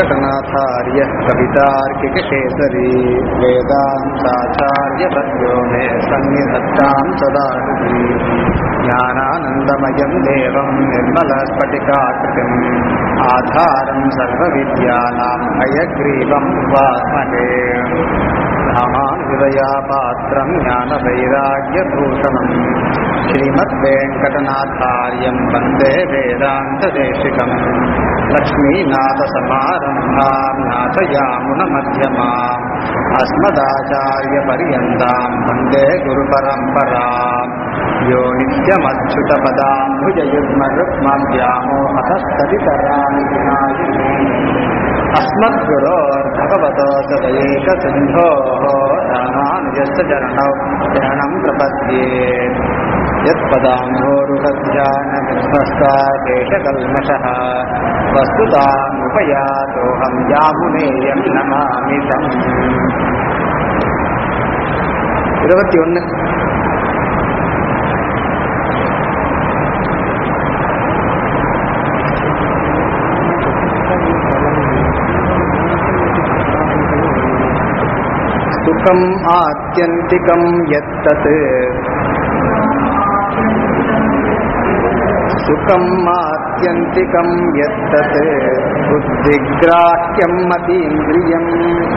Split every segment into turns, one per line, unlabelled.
वेङ्कटनाथार्य कवितार्किककेसरी वेदान्ताचार्यवर्यो मे सन्निधत्तां सदा हृदि ज्ञानानन्दमयं देवं निर्मलस्फटिकाकृतिम् आधारं सर्वविद्यानां हयग्रीवं उपास्महे रामानुजयापात्रं ज्ञानवैराग्यभूषणम् श्रीमद्वेङ्कटनाथार्यं वन्दे वेदान्तदेशिकम् लक्ष्मीनाथसमारम्भां नाथयामुनमध्यमाम् अस्मदाचार्यपर्यन्तां वन्दे गुरुपरम्पराम् यो नित्यमच्युतपदाम्भुजयुग्मरुक्माव्यामोहतस्तदितराणि अस्मद्गुरोर्भगवतो तदयैकसिन्धोः रामानुजस्य चरणौ शरणं प्रपद्ये यत्पदाम्भोरुहध्याननिर्भस्ता केशकल्मषः वस्तुतामुपयातोऽहं यामुनेयं नमामि तम् இருபத்தி ஒன்று सुखम् आत्यन्तिकं यत्तत् सुखम् आत्यन्तिकं यत्तत् बुद्धिग्राह्यं मतीन्द्रियम्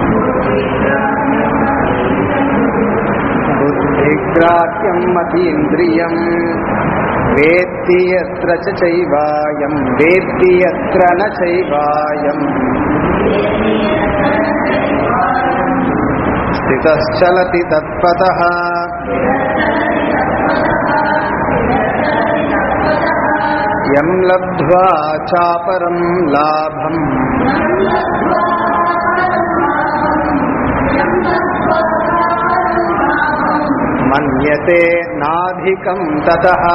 बुद्धिग्राह्यं मतीन्द्रियम् वेत्ति यत्र च चैवायं वेत्ति यत्र न चैवायम् स्थितश्चलति तत्पतः यं लब्ध्वा चापरं लाभम् मन्यते नाधिकं ततः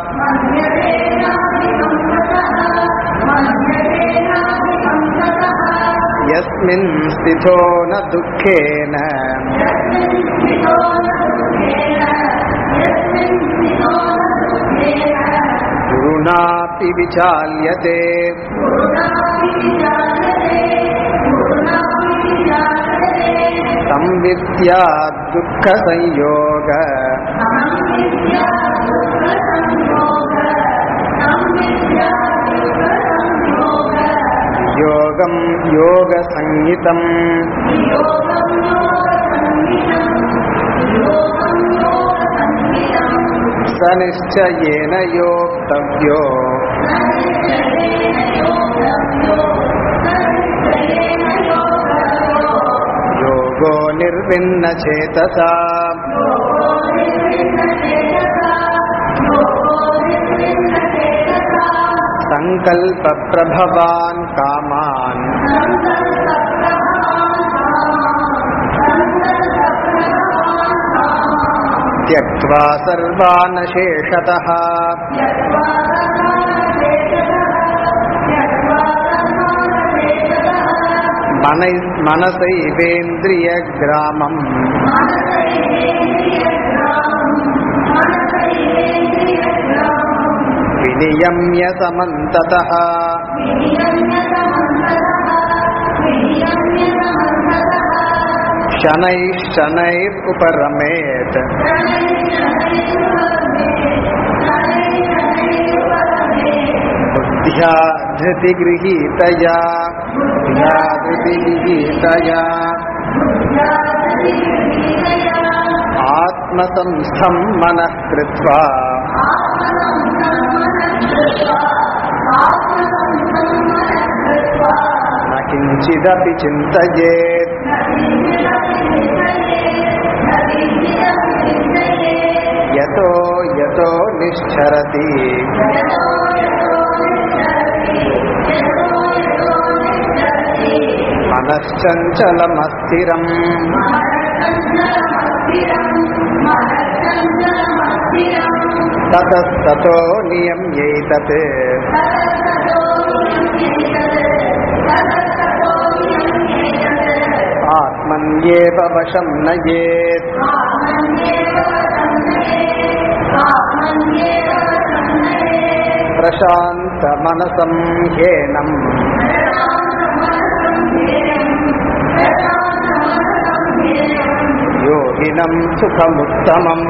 यस्मिन् स्थितो न दुःखेन गुरुणापि विचाल्यते संविद्या दुःखसंयोग योगं योगसंहितम् स निश्चयेन योक्तव्यो योगो निर्विन्नचेतसा सङ्कल्पप्रभवान् कामान् त्यक्त्वा सर्वान् शेषतः मनै मनसैवेन्द्रियग्रामम् विनियम्य समन्ततः शनैः शनैः उपरमेत् बुद्ध्या धृतिगृहीतया बुद्ध्या धृतिगृहीतया आत्मसंस्थं मनः कृत्वा न किञ्चिदपि चिन्तयेत् यतो यतो निश्चरति मनश्चञ्चलमस्थिरम् ततस्ततो नियम्यैतत् आत्मन्येव वशं नयेत् प्रशान्तमनसं ह्येनम् योगिनं सुखमुत्तमम्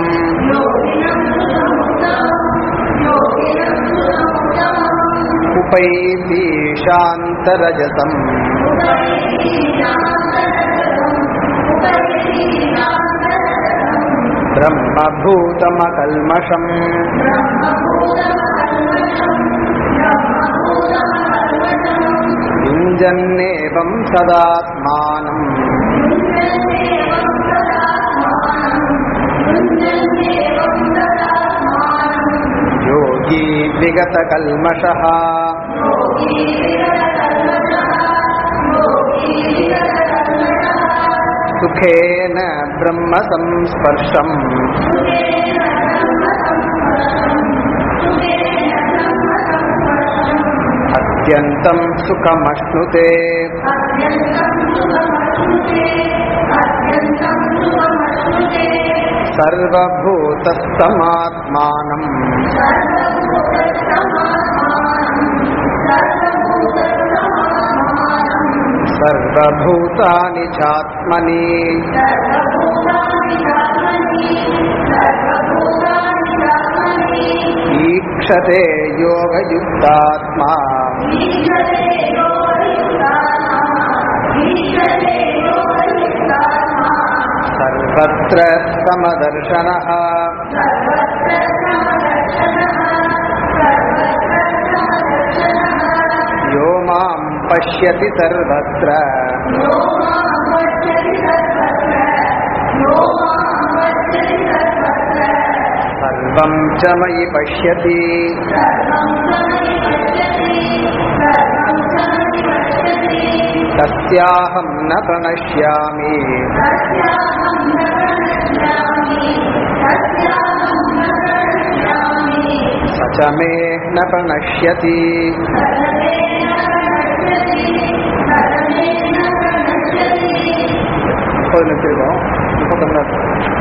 उपैति शान्तरजतम् ब्रह्मभूतमकल्मषम् युञ्जन्नेवं सदात्मानम् योगी विगतकल्मषः सुखेन ब्रह्मसंस्पर्शम् अत्यन्तं सुखमश्नुते सर्वभूतस्तमात्मानम् सर्वभूतानि चात्मनि ईक्षते योगयुक्तात्मा सर्वत्र समदर्शनः यो मां पश्यति सर्वत्र सर्वं च मयि पश्यति तस्याहं न प्रणश्यामि स च मे न प्रणश्यति முப்பது நிறுத்திருக்கோம் முப்பத்தொன்னாவது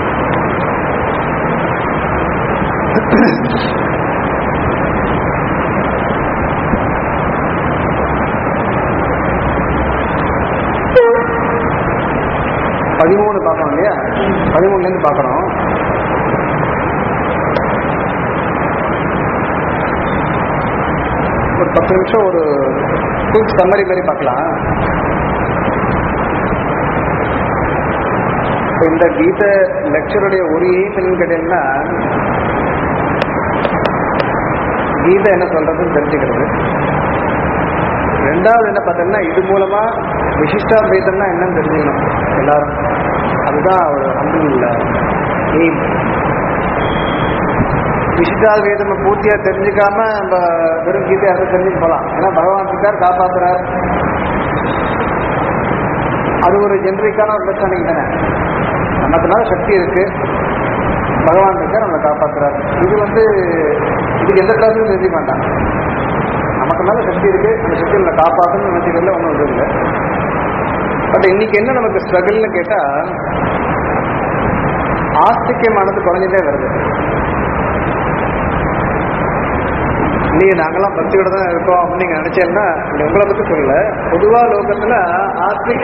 பதிமூணு பார்க்கணும் இல்லையா பதிமூணுலேருந்து பார்க்குறோம் ஒரு பத்து நிமிஷம் ஒரு குயிக் சம்மரி மாதிரி பார்க்கலாம் இப்போ இந்த கீத லெக்சருடைய ஒரு எய்ம் என்னன்னு கேட்டீங்கன்னா கீதை என்ன சொல்றதுன்னு தெரிஞ்சுக்கிறது ரெண்டாவது என்ன பார்த்தோம்னா இது மூலமா விசிஷ்டாத்வைத்தம்னா என்னன்னு தெரிஞ்சுக்கணும் எல்லாரும் அதுதான் ஒரு அம்பிள் எய்ம் விசிஷ்டாத்வைதம் பூர்த்தியா தெரிஞ்சுக்காம நம்ம வெறும் கீதை அதை தெரிஞ்சுட்டு போகலாம் ஏன்னா பகவான் இருக்கார் காப்பாத்துறார் அது ஒரு ஜென்ரிக்கான ஒரு பிரச்சனை தானே நமக்குனால சக்தி இருக்கு பகவான் இருக்கார் நம்மளை காப்பாத்துறார் இது வந்து இதுக்கு எந்த கிளாஸும் தெரிஞ்சுக்க மாட்டான் நமக்கு மேல சக்தி இருக்கு அந்த சக்தி நம்மளை காப்பாற்றணும்னு நினைச்சுக்கிறதுல ஒன்றும் இது இல்லை பட் இன்னைக்கு என்ன நமக்கு ஸ்ட்ரகிள்னு கேட்டா ஆஸ்திக்கியமானது குறைஞ்சிட்டே வருது இல்லையே நாங்கெல்லாம் பக்தியோட தான் இருக்கோம் அப்படின்னு நீங்க நினைச்சேன்னா இது உங்களை பத்தி சொல்லல பொதுவா லோகத்துல ஆஸ்திக்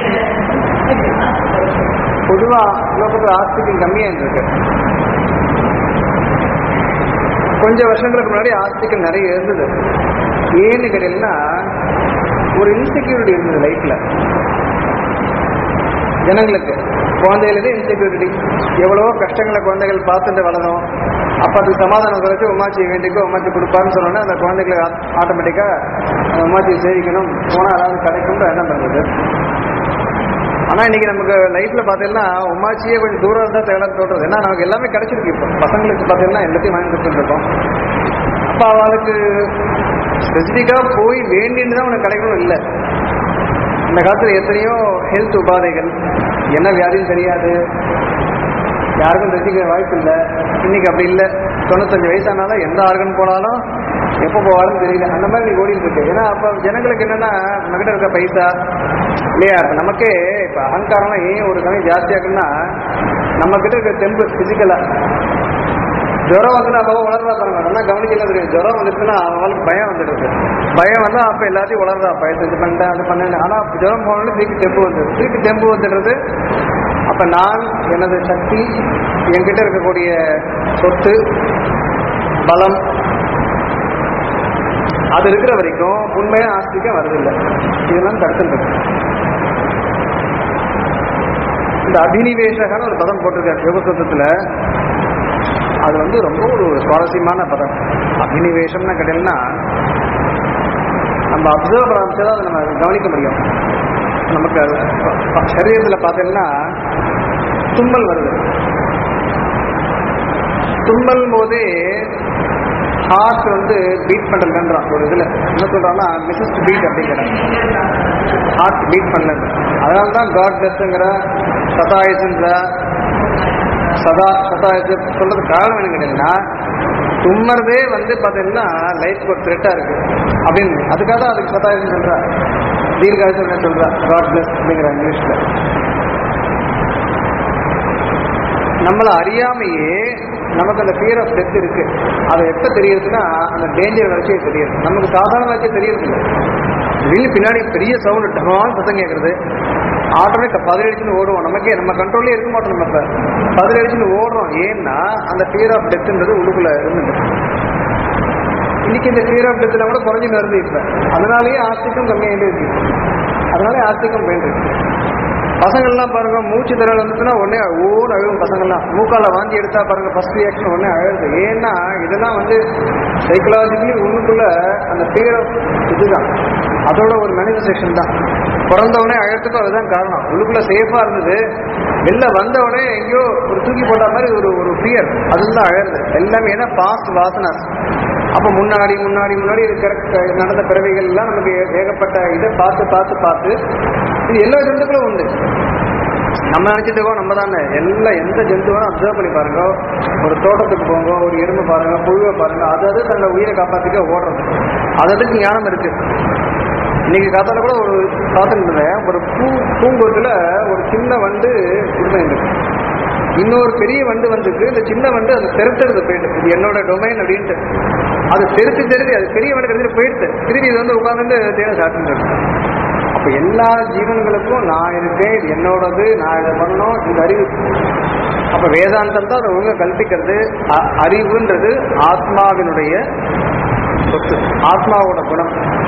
பொதுவா லோகத்துல ஆஸ்திகம் கம்மியா இருக்கு கொஞ்சம் வருஷங்களுக்கு முன்னாடி ஆஸ்திகம் நிறைய இருந்தது ஏன்னு கேட்டீங்கன்னா ஒரு இன்செக்யூரிட்டி இருந்தது லைஃப்ல ஜனங்களுக்கு குழந்தைகளுக்கு இன்செக்யூரிட்டி எவ்வளவோ கஷ்டங்களை குழந்தைகள் பார்த்துட்டு வளரும் அப்போ அதுக்கு சமாதானம் குறைச்சி உமாச்சி வேண்டிக்கோ உமாச்சி கொடுப்பான்னு சொன்னோன்னா அந்த குழந்தைகளை ஆட்டோமேட்டிக்காக அந்த உமாச்சியை சேவிக்கணும் போனால் அதாவது கிடைக்கும்னு எண்ணம் பண்ணுறது ஆனால் இன்னைக்கு நமக்கு லைஃப்ல பார்த்தீங்கன்னா உமாச்சியே கொஞ்சம் தூரம் இருந்தால் தேவையான தோன்றது ஏன்னா நமக்கு எல்லாமே கிடைச்சிருக்கு இப்போ பசங்களுக்கு பார்த்தீங்கன்னா எல்லாத்தையும் வாங்கி கொடுத்துட்டு இருக்கோம் அப்போ அவளுக்கு ஸ்பெசிஃபிக்காக போய் வேண்டின்னு தான் உனக்கு கிடைக்கணும் இல்லை இந்த காலத்தில் எத்தனையோ ஹெல்த் உபாதைகள் என்ன வியாதியும் தெரியாது யாருக்கும் தெரிஞ்சுக்க வாய்ப்பு இல்லை இன்னைக்கு அப்படி இல்லை தொண்ணூத்தஞ்சு வயசானாலும் எந்த ஆர்கன் போனாலும் எப்போ போவாலும் தெரியல அந்த மாதிரி நீ ஓடிட்டு இருக்கு ஏன்னா அப்போ ஜனங்களுக்கு என்னன்னா நம்மகிட்ட இருக்க பைசா இல்லையா இப்போ நமக்கே இப்போ அகங்காரம்லாம் ஏன் ஒரு சமயம் ஜாஸ்தியாகுன்னா நம்ம கிட்ட இருக்க தெம்பு பிசிக்கலா ஜுரம் வந்து அப்போ உணர்றா பாருங்க நல்லா கவனிக்கலாம் தெரியும் ஜுரம் வந்துருச்சுன்னா அவங்களுக்கு பயம் வந்துடுது பயம் வந்து அப்போ எல்லாத்தையும் உணர்றா பயத்தை இது பண்ணிட்டேன் அது பண்ணேன் ஆனால் ஜுரம் போனாலும் திருப்பி தெம்பு வந்துடுது திருப்பி தெம்பு வந்துடுறது அப்ப நான் எனது சக்தி என்கிட்ட இருக்கக்கூடிய சொத்து பலம் அது இருக்கிற வரைக்கும் உண்மையா ஆஸ்திகம் வருதில்லை இதெல்லாம் தடுத்துட்டு இந்த அபினிவேஷகன்னு ஒரு பதம் போட்டிருக்காரு யோகசூத்திரத்துல அது வந்து ரொம்ப ஒரு சுவாரஸ்யமான பதம் அபினிவேஷம்னு கேட்டீங்கன்னா நம்ம அப்சர்வ் பண்ண அதை நம்ம கவனிக்க முடியும் நமக்கு அது ப- சரீரத்துல பார்த்தீங்கன்னா தும்மல் வருது தும்மல் போதே ஹார்ட் வந்து பீட் பண்ணலன்றான் ஒரு இதுல என்ன சொல்றான்னா மிஸ்ஸஸ் பீட் அப்படிங்கிறான் ஹார்ட் பீட் பண்ணல அதனால தான் காட் டெஸ்ட்ங்கிற சதாயுசுன்ற சதா சதாயுசு சொல்றது காரணம் என்ன கேட்டீங்கன்னா தும்மறதே வந்து பார்த்தீங்கன்னா லைஃப்க்கு ஒரு த்ரெட்டா இருக்கு அப்படின்னு அதுக்காக தான் அதுக்கு சதாயுசம் சொல்றா தீர்காயுசம் என்ன சொல்றா காட் பிளஸ் அப்படிங்கிற இங்கிலீஷ்ல நம்மளை அறியாமையே நமக்கு அந்த ஃபியர் ஆஃப் டெத் இருக்கு அது எப்போ தெரியுதுன்னா அந்த டேஞ்சர் வரைச்சே தெரியுது நமக்கு சாதாரண வரைச்சே தெரியுது இல்லை திடீர்னு பின்னாடி பெரிய சவுண்ட் டமால் சத்தம் கேட்கறது ஆட்டோமேட்டிக் பதிலடிச்சுன்னு ஓடுவோம் நமக்கே நம்ம கண்ட்ரோல்லே இருக்க மாட்டோம் நம்ம இப்போ பதிலடிச்சுன்னு ஓடுறோம் ஏன்னா அந்த ஃபியர் ஆஃப் டெத்துன்றது உள்ளுக்குள்ள இருந்துட்டு இன்னைக்கு இந்த ஃபியர் ஆஃப் டெத்தில் கூட குறைஞ்சு வருது இப்போ அதனாலேயே ஆஸ்திகம் கம்மியாகிட்டே இருக்கு அதனாலே ஆஸ்திகம் போயிட்டு இருக்கு பசங்கள்லாம் பாருங்க மூச்சு திறல் வந்துச்சுன்னா உடனே ஓடு அழுகும் பசங்கள்லாம் மூக்கால வாந்தி எடுத்தா பாருங்க ஃபர்ஸ்ட் ரியாக்ஷன் உடனே அழுது ஏன்னா இதெல்லாம் வந்து சைக்கலாஜிக்கலி உள்ளுக்குள்ள அந்த ஃபியர் ஆஃப் இதுதான் அதோட ஒரு மேனிஃபெஸ்டேஷன் தான் பிறந்தவனே அழகத்துக்கும் அதுதான் காரணம் உள்ளுக்குள்ள சேஃபா இருந்தது வெளில வந்தவனே எங்கேயோ ஒரு தூக்கி போட்ட மாதிரி ஒரு ஒரு ஃபியர் அதுதான் அழகு எல்லாமே ஏன்னா பாஸ்ட் வாசனாஸ் அப்ப முன்னாடி முன்னாடி முன்னாடி இருக்கிற க- நடந்த பிறவைகள் எல்லாம் நமக்கு ஏ- ஏகப்பட்ட இதை பார்த்து பார்த்து பார்த்து இது எல்லா ஜந்துக்களும் உண்டு நம்ம நினைச்சிட்டு இருக்கோம் நம்ம தானே எல்லா எந்த ஜந்துவும் அப்சர்வ் பண்ணி பாருங்க ஒரு தோட்டத்துக்கு போங்க ஒரு எறும்பு பாருங்க புழுவை பாருங்க அது அது தன்னோட உயிரை காப்பாத்திக்க ஓடுறது அது அதுக்கு ஞானம் இருக்கு இன்னைக்கு காத்தால கூட ஒரு பார்த்துட்டு இருந்தேன் ஒரு பூ பூங்கொத்துல ஒரு சின்ன வண்டு இருந்தது இன்னொரு பெரிய வண்டு வந்துருக்கு இந்த சின்ன வண்டு அது தெருத்துறது போயிட்டு இது என்னோட டொமைன் அப்படின்ட்டு அது தெருத்து தெருத்து அது பெரிய வண்டு கருத்து போயிடுது திரும்பி இது வந்து உட்காந்துட்டு தேட சாப்பிட்டு அப்ப எல்லா ஜீவன்களுக்கும் நான் இருக்கேன் இது என்னோடது நான் இதை பண்ணணும் இந்த அறிவு அப்ப வேதாந்தம் தான் அதை ஒழுங்கா கல்பிக்கிறது அ- அறிவுன்றது ஆத்மாவினுடைய சொத்து ஆத்மாவோட குணம்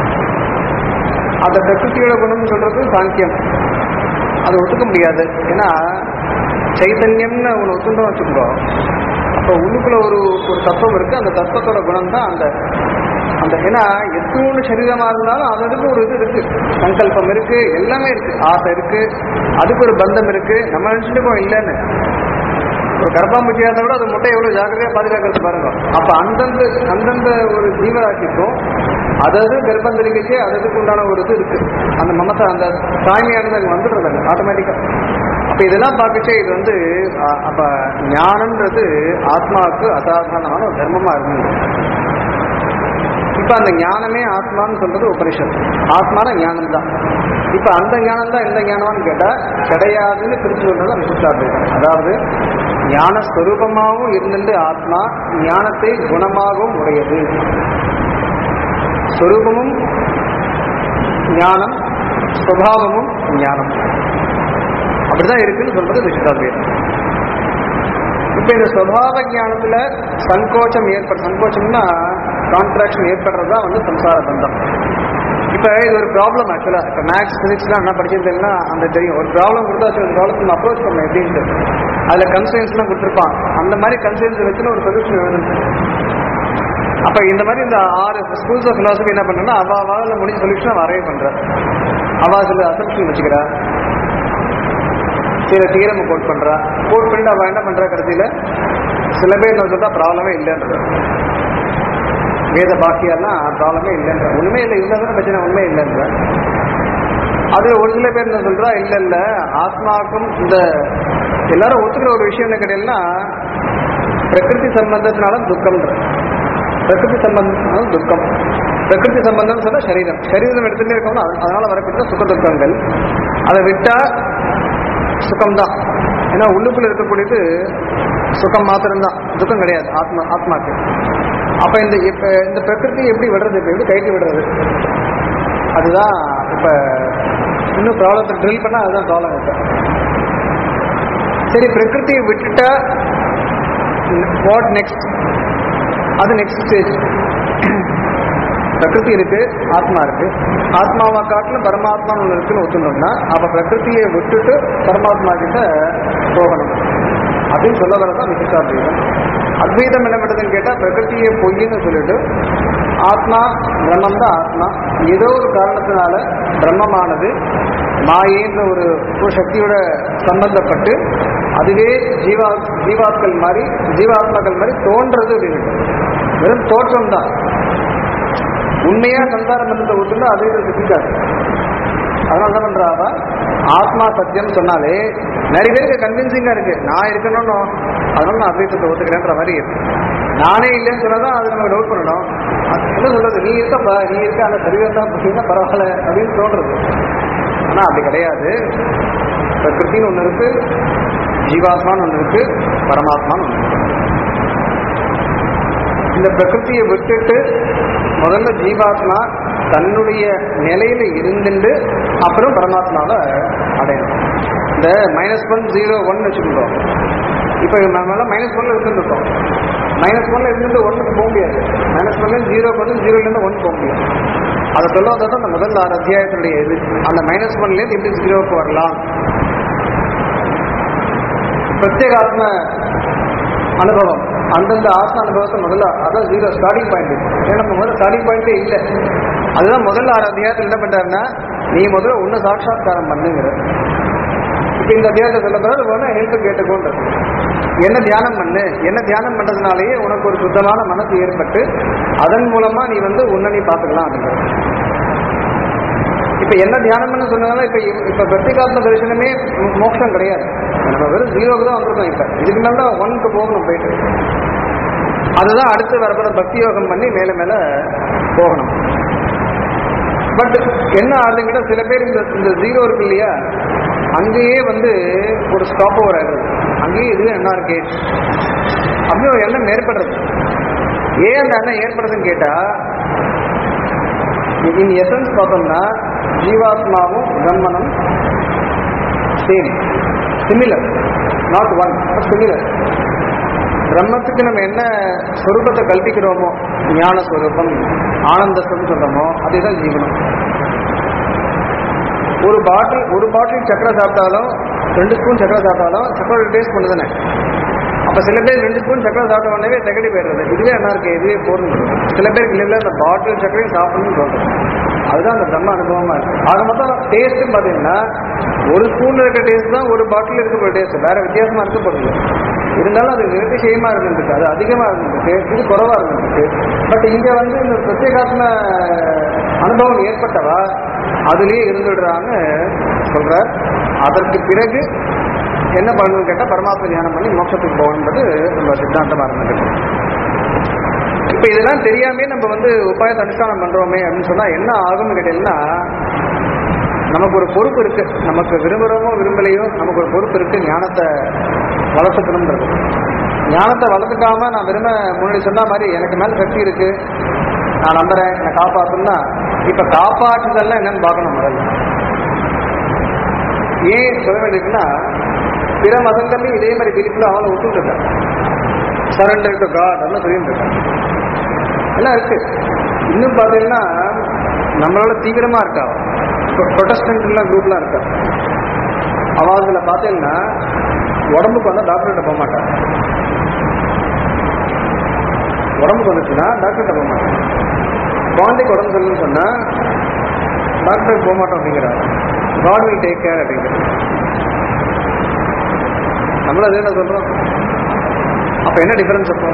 அந்த பிரகிருதியோட குணம் சொல்றது சாங்கியம் அதை ஒத்துக்க முடியாது ஏன்னா சைதன்யம்னு அவனை ஒத்துண்டோம் வச்சுக்கோ அப்போ உள்ளுக்குள்ள ஒரு ஒரு தத்துவம் இருக்கு அந்த தத்துவத்தோட குணம் தான் அந்த அந்த ஏன்னா எத்தோன்னு சரீரமா இருந்தாலும் அதற்கு ஒரு இது இருக்கு சங்கல்பம் இருக்கு எல்லாமே இருக்கு ஆசை இருக்கு அதுக்கு ஒரு பந்தம் இருக்கு நம்ம நினைச்சிட்டு இல்லைன்னு ஒரு கரப்பாம்பூச்சியா இருந்தா கூட அது முட்டை எவ்வளவு ஜாக்கிரதையா பாதுகாக்கிறது பாருங்க அப்ப அந்தந்த அந்தந்த ஒரு ஜீவராசிக்கும் அதாவது கர்ப்பம் தெரிவிச்சு அதுக்கு உண்டான ஒரு இது இருக்கு அந்த மமத்தை அந்த தாய்மையானது அங்க வந்துடுறது ஆட்டோமேட்டிக்கா அப்ப இதெல்லாம் பார்க்கச்சே இது வந்து அ- அப்ப ஞானம்ன்றது ஆத்மாவுக்கு அசாதாரணமான ஒரு தர்மமா இருந்தது இப்ப அந்த ஞானமே ஆத்மான்னு சொல்றது உபனிஷத் ஆத்மான ஞானம் தான் இப்ப அந்த ஞானம் தான் எந்த ஞானம்னு கேட்டா கிடையாதுன்னு பிரிச்சு சொல்றது விசிஷ்டாத்வைதம் அதாவது ஞான ஸ்வரூபமாகவும் இருந்துட்டு ஆத்மா ஞானத்தை குணமாகவும் உடையது ஸ்வரூபமும் ஞானம் சுபாவமும் ஞானம் அப்படிதான் இருக்குன்னு சொல்றது விசிஷ்டாத்வைதம் இப்ப இந்த சுவாவ ஞானத்துல சங்கோச்சம் ஏற்பட சங்கோச்சம்னா கான்ட்ராக்ஷன் ஏற்படுறது தான் வந்து சம்சார பந்தம் இப்ப இது ஒரு ப்ராப்ளம் ஆக்சுவலா இப்ப மேக்ஸ் பிசிக்ஸ்லாம் என்ன படிச்சிருந்தீங்கன்னா அந்த தெரியும் ஒரு ப்ராப்ளம் கொடுத்தா ஒரு ப்ராப்ளம் நம்ம அப்ரோச் பண்ணணும் எப்படின்ட்டு அதுல கன்சைன்ஸ்லாம் கொடுத்துருப்பான் அந்த மாதிரி கன்சைன்ஸ் வச்சு ஒரு சொல்யூஷன் எழுதணும் அப்ப இந்த மாதிரி இந்த ஆறு ஸ்கூல்ஸ் ஆஃப் பிலாசபி என்ன பண்றேன்னா அவ அவள முடிஞ்ச சொல்யூஷன் வரைய பண்ற அவ சில அசம்ஷன் வச்சுக்கிறா சில தீரம் கோட் பண்றா கோட் பண்ணிட்டு அவ என்ன பண்றா கடைசியில சில பேர் என்ன சொல்றா ப்ராப்ளமே இல்லைன்றது வேத பாக்கியெல்லாம் ப்ராப்ளமே இல்லைன்ற உண்மை இல்லை இருந்தாலும் பிரச்சனை உண்மை இல்லைன்ற அதுல ஒரு சில பேர் என்ன சொல்றா இல்ல இல்ல ஆத்மாவுக்கும் இந்த எல்லாரும் ஒத்துக்கிற ஒரு விஷயம் என்ன கேட்டீங்கன்னா பிரகிருதி சம்பந்தத்தினால துக்கம்ன்ற பிரகிருதி சம்பந்தம் துக்கம் பிரகிருதி சம்பந்தம் சொன்னா சரீரம் சரீரம் எடுத்துட்டே இருக்கணும் அதனால வரக்கூடிய சுக துக்கங்கள் அதை விட்டா சுகம்தான் ஏன்னா உள்ளுக்குள்ள இருக்கக்கூடியது சுகம் மாத்திரம்தான் துக்கம் கிடையாது ஆத்மா ஆத்மாக்கு அப்ப இந்த இப்ப இந்த பிரகிருதி எப்படி விடுறது இப்ப எப்படி கைக்கு விடுறது அதுதான் இப்ப இன்னும் ப்ராப்ளத்தை ட்ரில் பண்ணா அதுதான் ப்ராப்ளம் இப்ப சரி பிரகிருதியை விட்டுட்டா வாட் நெக்ஸ்ட் அது நெக்ஸ்ட் ஸ்டேஜ் பிரகிருதி இருக்கு ஆத்மா இருக்கு ஆத்மாவை காட்டிலும் பரமாத்மான்னு ஒன்று இருக்குன்னு ஒத்துனோம்னா அப்ப பிரகிருதியை விட்டுட்டு பரமாத்மா கிட்ட போகணும் அப்படின்னு சொல்ல வரதான் விசிஷ்டாத்வைதம் அத்வைதம் என்ன பண்ணுறதுன்னு கேட்டால் பிரகிருதியை பொய்ன்னு சொல்லிட்டு ஆத்மா பிரம்மம் தான் ஆத்மா ஏதோ ஒரு காரணத்தினால பிரம்மமானது மாயேன்ற ஒரு ஒரு சக்தியோட சம்பந்தப்பட்டு அதுவே ஜீவா ஜீவாத்கள் மாதிரி ஜீவாத்மாக்கள் மாதிரி தோன்றது அப்படின்னு வெறும் தோற்றம் தான் உண்மையா சந்தார பந்தத்தை ஒத்துண்டு அதே சிக்காது அதனால என்ன பண்றாவா ஆத்மா சத்தியம் சொன்னாலே நிறைய பேருக்கு கன்வின்சிங்கா இருக்கு நான் இருக்கணும்னு அதனால நான் அத்வைத்தத்தை ஒத்துக்கிறேன்ற மாதிரி இருக்கு நானே இல்லைன்னு சொன்னாதான் அது நம்ம டவுட் பண்ணணும் அது என்ன சொல்றது நீ இருக்கப்பா நீ இருக்க அந்த சரீரம் தான் பார்த்தீங்கன்னா பரவாயில்ல அப்படின்னு தோன்றது ஆனா அப்படி கிடையாது பிரகிருத்தின்னு ஒண்ணு இருக்கு ஜீவாத்மான்னு ஒண்ணு இருக்கு பரமாத்மான்னு ஒண்ணு இருக்கு இந்த பிரகிருத்தியை விட்டுட்டு முதல்ல ஜீவாத்மா தன்னுடைய நிலையில இருந்துட்டு அப்புறம் பரமாத்மாவை அடையணும் இந்த மைனஸ் ஒன் ஜீரோ ஒன் வச்சுக்கிட்டோம் இப்போ நம்மளால மைனஸ் ஒன்ல இருந்துருக்கோம் மைனஸ் ஒன்ல இருந்து ஒன்னுக்கு போக முடியாது மைனஸ் ஒன்ல ஜீரோ பண்ணி ஜீரோலேருந்து ஒன் போக முடியாது அதை சொல்ல வந்தா அந்த முதல் ஆறு அத்தியாயத்துடைய இது அந்த மைனஸ் ஒன்லேருந்து எப்படி ஜீரோவுக்கு வரலாம் பிரத்யேகாத்ம அனுபவம் அந்தந்த ஆத்ம அனுபவத்தை முதல்ல அதான் ஜீரோ ஸ்டார்டிங் பாயிண்ட் ஏன்னா நம்ம முதல்ல ஸ்டார்டிங் பாயிண்டே இல்லை அதுதான் முதல்ல ஆறு அத்தியாயத்தில் என்ன பண்றாருன்னா நீ முதல்ல ஒன்று சாட்சாத்காரம் பண்ணுங்கிற இப்போ இந்த அத்தியாயத்தை சொல்ல பிறகு ஒன்று ஹெல்ப் கேட்டுக்கோன்றது என்ன தியானம் பண்ணு என்ன தியானம் பண்றதுனாலேயே உனக்கு ஒரு சுத்தமான மனசு ஏற்பட்டு அதன் மூலமா நீ வந்து உன்னை நீ பார்த்துக்கலாம் அப்படிங்கிறது இப்ப என்ன தியானம் பண்ண சொன்னதால இப்ப இப்ப பிரத்யேகாத்ம தரிசனமே மோ- மோட்சம் கிடையாது நம்ம வெறும் ஜீரோக்கு தான் வந்திருக்கோம் இப்ப இதுக்கு மேல தான் ஒன்க்கு போகணும் போயிட்டு அதுதான் அடுத்து வரப்போற பக்தி யோகம் பண்ணி மேல மேல போகணும் பட் என்ன ஆகுதுங்கிட்ட சில பேர் இந்த இந்த ஜீரோ இருக்கு இல்லையா அங்கேயே வந்து ஒரு ஸ்டாப் ஓவர் ஆகுது அங்கேயே இதுவே என்ன இருக்கு அப்படி ஒரு எண்ணம் ஏற்படுறது ஏன் அந்த எண்ணம் ஏற்படுறதுன்னு கேட்டா இன் எசன்ஸ் பார்த்தோம்னா ஜீவாத்மாவும் பிரம்மனும் same similar not one similar பிரம்மத்துக்கு நம்ம என்ன ஸ்வரூபத்தை கல்பிக்கிறோமோ ஞான ஸ்வரூபம் ஆனந்தஸ்வரம் சொல்றோமோ அதுதான் ஜீவனம் ஒரு பாட்டில் ஒரு பாட்டில் சக்கரை சாப்பிட்டாலும் ரெண்டு ஸ்பூன் சக்கரை சாப்பிட்டாலும் சக்கரை டேஸ்ட் பண்ணுதானே அப்ப சில பேர் ரெண்டு ஸ்பூன் சக்கரை சாப்பிட்ட உடனே தகடி போயிடுறது இதுவே என்ன இருக்கு இதுவே போதும் சில பேருக்கு இல்லை அந்த பாட்டில் சக்கரையும் சாப்பிடணும்னு சொல்றது அதுதான் அந்த பிரம்ம அனுபவமா இருக்கு ஆக மொத்தம் டேஸ்ட்னு பாத்தீங்கன்னா ஒரு ஸ்பூன்ல இருக்க டேஸ்ட் தான் ஒரு பாட்டில் இருக்க டேஸ்ட் வேற வித்தியாசமா இருக்கப்படுது இருந்தாலும் அது நிர்திசயமா இருந்திருக்கு அது அதிகமா இருந்திருக்கு இது குறைவா இருந்திருக்கு பட் இங்க வந்து இந்த பிரத்யேகாத்ம அனுபவம் ஏற்பட்டவா அதுலயே இருந்துடுறான்னு சொல்றார் அதற்கு பிறகு என்ன பண்ணணும்னு கேட்டா பரமாத்ம தியானம் பண்ணி மோட்சத்துக்கு போகணுன்றது நம்ம சித்தாந்தமா இருந்துருக்கு இப்ப இதெல்லாம் தெரியாமே நம்ம வந்து உபாயத்தை அனுஷ்டானம் பண்றோமே அப்படின்னு சொன்னா என்ன ஆகும்னு கேட்டீங்கன்னா நமக்கு ஒரு பொறுப்பு இருக்கு நமக்கு விரும்புகிறோமோ விரும்பலையோ நமக்கு ஒரு பொறுப்பு இருக்கு ஞானத்தை வளர்த்துக்கணுன்றது ஞானத்தை வளர்த்துக்காம நான் விரும்ப முன்னாடி சொன்ன மாதிரி எனக்கு மேல சக்தி இருக்கு நான் நம்புறேன் என்னை காப்பாற்றணும்னா இப்ப காப்பாற்றுதல்லாம் என்னன்னு பார்க்கணும் முதல்ல ஏன் சொல்ல வேண்டியிருக்குன்னா பிற மதங்கள்லையும் இதே மாதிரி பிரிப்புல அவனை விட்டுட்டு இருக்கான் சரண்டர் டு காட் எல்லாம் சொல்லிட்டு இருக்கான் எல்லாம் இருக்கு இன்னும் பார்த்தீங்கன்னா நம்மளோட தீவிரமா இருக்கா ப்ரொட்டஸ்டன்ட்லாம் குரூப்லாம் இருக்கா அவங்கள பார்த்தீங்கன்னா உடம்புக்கு வந்தா டாக்டர்கிட்ட போக மாட்டாங்க உடம்புக்கு வந்துச்சுன்னா டாக்டர்கிட்ட போக மாட்டாங்க குழந்தைக்கு உடம்பு சரியில்லைன்னு சொன்னா டாக்டர் போக மாட்டோம் அப்படிங்கிறாங்க காட் வில் டேக் கேர் அப்படிங்கிறது நம்மளும் அதே தான் சொல்றோம் அப்ப என்ன டிஃபரன்ஸ் அப்போ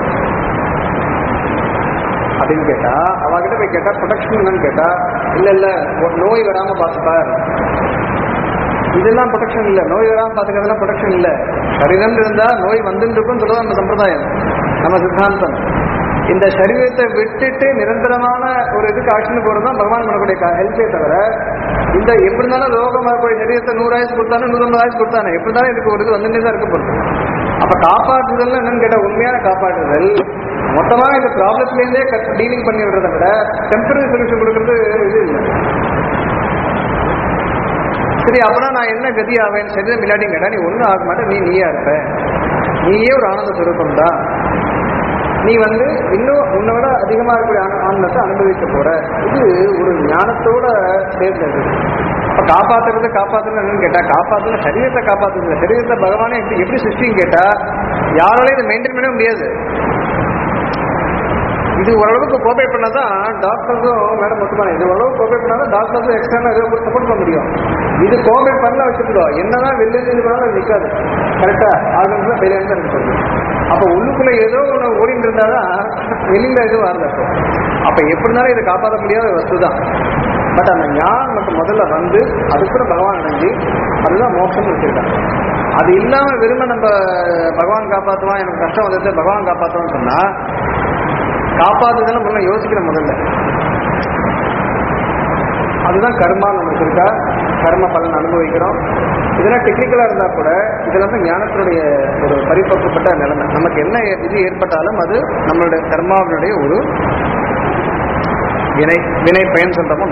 அப்படின்னு கேட்டா அவகிட்ட போய் கேட்டா ப்ரொடெக்ஷன் என்னன்னு கேட்டா இல்ல இல்ல ஒரு நோய் வராம பாத்துப்பார் இதெல்லாம் ப்ரொடெக்ஷன் இல்ல நோய் வராம பாத்துக்கிறதுலாம் ப்ரொடெக்ஷன் இல்ல சரீரம் இருந்தா நோய் வந்துட்டு இருக்கும்னு சொல்றது நம்ம சம்பிரதாயம் நம்ம சித்தாந்தம் இந்த சரீரத்தை விட்டுட்டு நிரந்தரமான ஒரு இதுக்கு ஆக்ஷன் போறது தான் பகவான் பண்ணக்கூடிய ஹெல்ப்பே தவிர இந்த எப்படி இருந்தாலும் ரோகம் வரக்கூடிய சரீரத்தை நூறு ஆயுசு கொடுத்தானே நூற்றம்பது ஆயுசு கொடுத்தானே எப்படி இருந்தாலும் இதுக்கு ஒரு இது வந்துட்டே தான் இருக்க போகுது அப்ப காப்பாற்றுதல் என்னன்னு கேட்டா உண்மையான காப்பாற்றுதல் மொத்தமா இந்த ப்ராப்ளத்துல இருந்தே டீலிங் பண்ணி விடுறத விட டெம்பரரி சொல்யூஷன் கொடுக்கறது இது இல்லை சரி அப்புறம் நான் என்ன கதி ஆவேன் சரீரம் இல்லாட்டியும் கேட்டா நீ ஒன்றும் ஆக மாட்டே நீ நீயா இருப்ப நீயே ஒரு ஆனந்த சுரூபம் தான் நீ வந்து இன்னும் உன்னை விட அதிகமாக இருக்கக்கூடிய ஆன- ஆனந்தத்தை அனுபவிக்க போற இது ஒரு ஞானத்தோட சேர்ந்தது அப்ப காப்பாத்துறது காப்பாத்துறது என்னன்னு கேட்டா காப்பாத்துறது சரீரத்தை காப்பாத்துறது சரீரத்தை பகவானே எப்படி எப்படி சிருஷ்டின்னு கேட்டா யாராலையும் இதை மெயின்டைன் பண்ணவே முடியாது இது ஓரளவுக்கு கோபை பண்ணாதான் டாக்டர்ஸும் மேடம் ஒத்துப்பாங்க இது ஓரளவுக்கு கோபை பண்ணாதான் டாக்டர்ஸும் எக்ஸ்டர்னா ஏதோ சப்போர்ட் பண்ண முடியும் இது கோபை பண்ணல வச்சுக்கிட்டோம் என்னதான் வெளில இருந்து இது பண்ணாலும் அது நிற்காது கரெக்டா ஆர்கன்ஸ் வெளியில இருந்து எனக்கு சொல்லுது அப்ப உள்ளுக்குள்ள ஏதோ ஒன்று ஓடிட்டு இருந்தாதான் வெளியில எதுவும் வரல அப்போ அப்ப எப்படி இருந்தாலும் இதை காப்பாற்ற முடியாத வஸ்து தான் பட் அந்த ஞானம் மட்டும் முதல்ல வந்து அதுக்குள்ள பகவான் அடைஞ்சு அதுதான் மோட்சம் வச்சிருக்காங்க அது இல்லாம வெறுமை நம்ம பகவான் காப்பாற்றுவான் எனக்கு கஷ்டம் வந்தது பகவான் காப்பாற்றுவான்னு சொன்னா காப்பாத்துதல் முதல்ல யோசிக்கிறேன் முதல்ல அதுதான் கர்மான்னு நமக்கு இருக்கா கர்ம பலன் அனுபவிக்கிறோம் இதெல்லாம் டெக்னிக்கலா இருந்தா கூட இதுல வந்து ஞானத்தினுடைய ஒரு பரிபக்குவப்பட்ட நிலைமை நமக்கு என்ன இது ஏற்பட்டாலும் அது நம்மளுடைய கர்மாவினுடைய ஒரு வினை வினை பயன் சொல்றமோ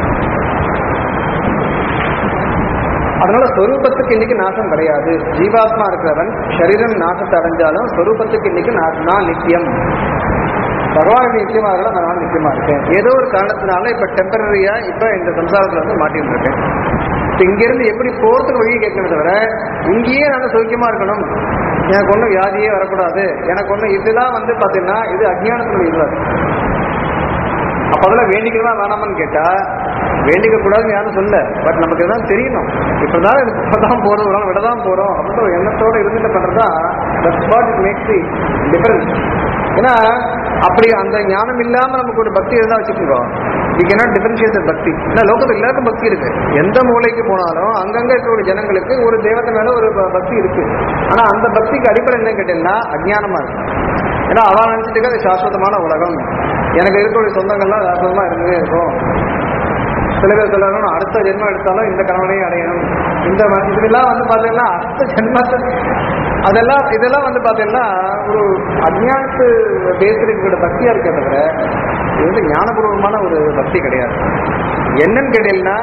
அதனால ஸ்வரூபத்துக்கு இன்னைக்கு நாசம் கிடையாது ஜீவாத்மா இருக்கிறவன் சரீரம் நாசத்தை அடைஞ்சாலும் ஸ்வரூபத்துக்கு இன்னைக்கு நா- நான் நித்தியம் பகவானுக்கு நிச்சயமா இருக்கலாம் நான் நிச்சயமா இருக்கேன் ஏதோ ஒரு காரணத்தினால இப்ப டெம்பரரியா இப்ப இந்த சம்சாரத்துல வந்து மாட்டிட்டு இருக்கேன் இப்ப இங்க இருந்து எப்படி போறதுக்கு வழியை கேட்கணும் தவிர இங்கேயே நான் சௌக்கியமா இருக்கணும் எனக்கு ஒன்றும் வியாதியே வரக்கூடாது எனக்கு ஒன்றும் இதெல்லாம் வந்து பாத்தீங்கன்னா இது அஜ்ஞானத்துல இல்லாது அப்ப அதெல்லாம் வேண்டிக்கிறதா வேணாமான்னு கேட்டா வேண்டிக்க கூடாதுன்னு யாரும் சொல்ல பட் நமக்கு இதுதான் தெரியணும் இப்பதான் இப்பதான் போறோம் ஒரு நாள் விடதான் போறோம் அப்படின்ற ஒரு எண்ணத்தோட இருந்துட்டு பண்றதா that's what it makes the difference ஏன்னா அப்படி அந்த ஞானம் இல்லாம நமக்கு ஒரு பக்தி இருந்தா வச்சுக்கோங்க வி கேனாட் டிஃபரன்ஷியேட் பக்தி ஏன்னா லோகத்தில் எல்லாருக்கும் பக்தி இருக்கு எந்த மூலைக்கு போனாலும் அங்கங்க இருக்கக்கூடிய ஜனங்களுக்கு ஒரு தேவத்தை மேல ஒரு ப- பக்தி இருக்கு ஆனா அந்த பக்திக்கு அடிப்படை என்ன கேட்டீங்கன்னா அஜ்ஞானமா இருக்கு ஏன்னா அவன் நினைச்சிட்டு அது சாஸ்வதமான உலகம் எனக்கு இருக்கக்கூடிய சொந்தங்கள்லாம் சாஸ்வதமா இருந்தே இருக்கும் சில பேர் சொல்லணும் அடுத்த ஜென்மம் எடுத்தாலும் இந்த கணவனையும் அடையணும் இந்த ம- இதெல்லாம் வந்து பாத்தீங்கன்னா அடுத்த ஜென்மத்தை அதெல்லாம் இதெல்லாம் வந்து பாத்தீங்கன்னா ஒரு அஜ்ஞானத்து பேசுறதுக்கு பக்தியா இருக்கே தவிர இது வந்து ஞானபூர்வமான ஒரு பக்தி கிடையாது என்னன்னு கேட்டீங்கன்னா